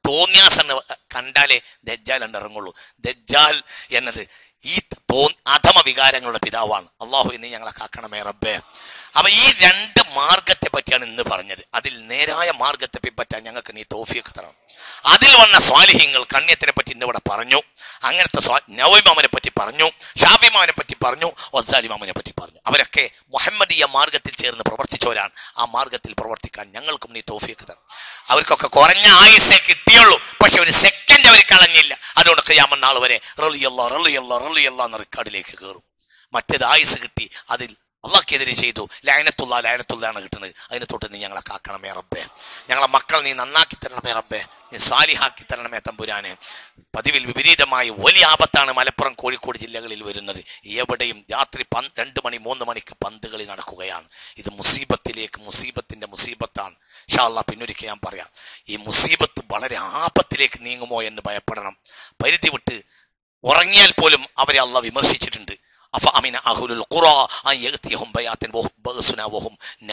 തോന്നിയാസം കണ്ടാലേ ദജ്ജാൽ ഉണ്ട് ഇറങ്ങുള്ളൂ ദജ്ജാൽ എന്നത് ഈ തോ അധമ വികാരങ്ങളുടെ പിതാവാണ് അള്ളാഹു ഇനി ഞങ്ങളെ കാക്കണമേ റബ്ബേ അപ്പൊ ഈ രണ്ട് മാർഗത്തെ പറ്റിയാണ് ഇന്ന് പറഞ്ഞത് അതിൽ നേരായ മാർഗത്തെ പിൻപറ്റാൻ ഞങ്ങൾക്ക് നീ തോഫിയൊക്കെ തരണം അതിൽ വന്ന സ്വാലിഹ്യങ്ങൾ കണ്യത്തിനെ പറ്റി ഇന്നിവിടെ പറഞ്ഞു അങ്ങനത്തെ നവൈമാമനെ പറ്റി പറഞ്ഞു ഷാഫിമാമനെ പറ്റി പറഞ്ഞു വസാലിമാമനെ പറ്റി പറഞ്ഞു അവരൊക്കെ മുഹമ്മദീയ മാർഗത്തിൽ ചേർന്ന് പ്രവർത്തിച്ചവരാണ് ആ മാർഗത്തിൽ പ്രവർത്തിക്കാൻ ഞങ്ങൾക്കും നീ തോഫിയൊക്കെ തരണം അവർക്കൊക്കെ കുറഞ്ഞ ആയുസേ കിട്ടിയുള്ളൂ പക്ഷെ ഒരു സെക്കൻഡ് അവർ കളഞ്ഞില്ല അതുകൊണ്ട് ഖിയാമൻ നാൾ വരെ റളിയല്ലാ റളിയല്ലാ റളിയല്ലാ എന്ന റെക്കാർഡിലേക്ക് കയറും മറ്റേത് ആയുസ് കിട്ടി അതിൽ അള്ളാഹ്ക്കെതിരെ ചെയ്തു ലായനത്തുള്ള ലായനത്തുള്ളതാണ് കിട്ടുന്നത് അതിനെ തൊട്ട് നീ ഞങ്ങളെ കാക്കണമേ റബ്ബേ ഞങ്ങളെ മക്കൾ നീ നന്നാക്കി തരണമേ റബ്ബേ നീ സാലിഹാക്കി തരണമേ തമ്പുരാനെ പതിവിൽ വിപരീതമായി വലിയ ആപത്താണ് മലപ്പുറം കോഴിക്കോട് ജില്ലകളിൽ വരുന്നത് എവിടെയും രാത്രി പന്ത് രണ്ട് മണി മൂന്ന് മണിക്ക് പന്ത് കളി നടക്കുകയാണ് ഇത് മുസീബത്തിലേക്ക് മുസീബത്തിന്റെ മുസീബത്താണ് ഷാള്ള പിന്നൊരിക്കൽ ഞാൻ പറയാം ഈ മുസീബത്ത് വളരെ ആപത്തിലേക്ക് നീങ്ങുമോ എന്ന് ഭയപ്പെടണം പരിധി വിട്ട് ഉറങ്ങിയാൽ പോലും അവരെ അള്ള വിമർശിച്ചിട്ടുണ്ട് അഫ അമിന അഹുലുൽ ഖുറാ അൻ യഗ്തിയഹും ബയാത്തിൻ വഹും ബഅസുന വഹും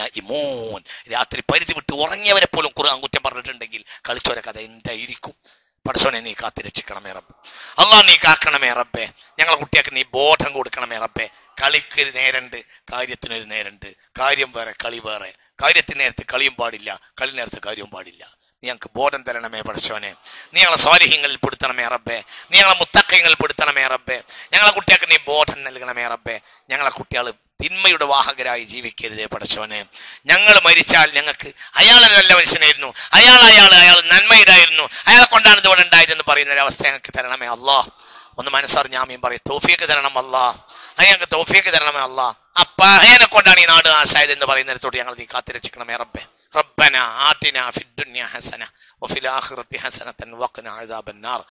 നഇമൂൻ രാത്രി പരിധി വിട്ട് ഉറങ്ങിയവരെ പോലും ഖുർആൻ കുറ്റം പറഞ്ഞിട്ടുണ്ടെങ്കിൽ കളിച്ചവരെ കഥ എന്തായിരിക്കും പടച്ചോനെ നീ കാത്തി രക്ഷിക്കണമേ റബ്ബ് അള്ളാ നീ കാക്കണമേ റബ്ബേ ഞങ്ങളെ കുട്ടികൾക്ക് നീ ബോധം കൊടുക്കണമേ റബ്ബേ കളിക്ക് ഒരു നേരണ്ട് കാര്യത്തിനൊരു നേരണ്ട് കാര്യം വേറെ കളി വേറെ കാര്യത്തിന് നേരത്ത് കളിയും പാടില്ല കളി നേരത്ത് കാര്യവും പാടില്ല നീ ഞങ്ങൾക്ക് ബോധം തരണമേ പടച്ചോനെ നീ ഞങ്ങളെ സ്വാലിഹ്യങ്ങളിൽ പെടുത്തണമേ റബ്ബേ നീ ഞങ്ങളെ മുത്തക്കയങ്ങളിൽ പെടുത്തണമേ റബ്ബേ ഞങ്ങളെ കുട്ടികൾക്ക് നീ ബോധം നൽകണമേ റബ്ബേ ഞങ്ങളെ കുട്ടികൾ തിന്മയുടെ വാഹകരായി ജീവിക്കരുതേ പടച്ചോനെ ഞങ്ങൾ മരിച്ചാൽ ഞങ്ങൾക്ക് അയാൾ ഒരു നല്ല മനുഷ്യനായിരുന്നു അയാൾ അയാൾ അയാൾ നന്മയിലായിരുന്നു അയാളെ കൊണ്ടാണ് ഇത് ഇവിടെ ഉണ്ടായതെന്ന് പറയുന്ന ഒരു അവസ്ഥ ഞങ്ങൾക്ക് തരണമേ അല്ലാ ഒന്ന് മനസ്സറിഞ്ഞ ആമീൻ പറയും തോഫിയൊക്കെ തരണം അല്ലാ അത് ഞങ്ങൾക്ക് തോഫിയൊക്കെ തരണമേ അല്ലാ ആ പഹയനെ കൊണ്ടാണ് ഈ നാട് നാശായത് എന്ന് പറയുന്നിടത്തോട്ട് ഞങ്ങൾ നീ കാത്തിരക്ഷിക്കണമേ റബ്ബേ ربنا آتنا في الدنيا حسنة وفي الآخرة حسنة وقنا عذاب النار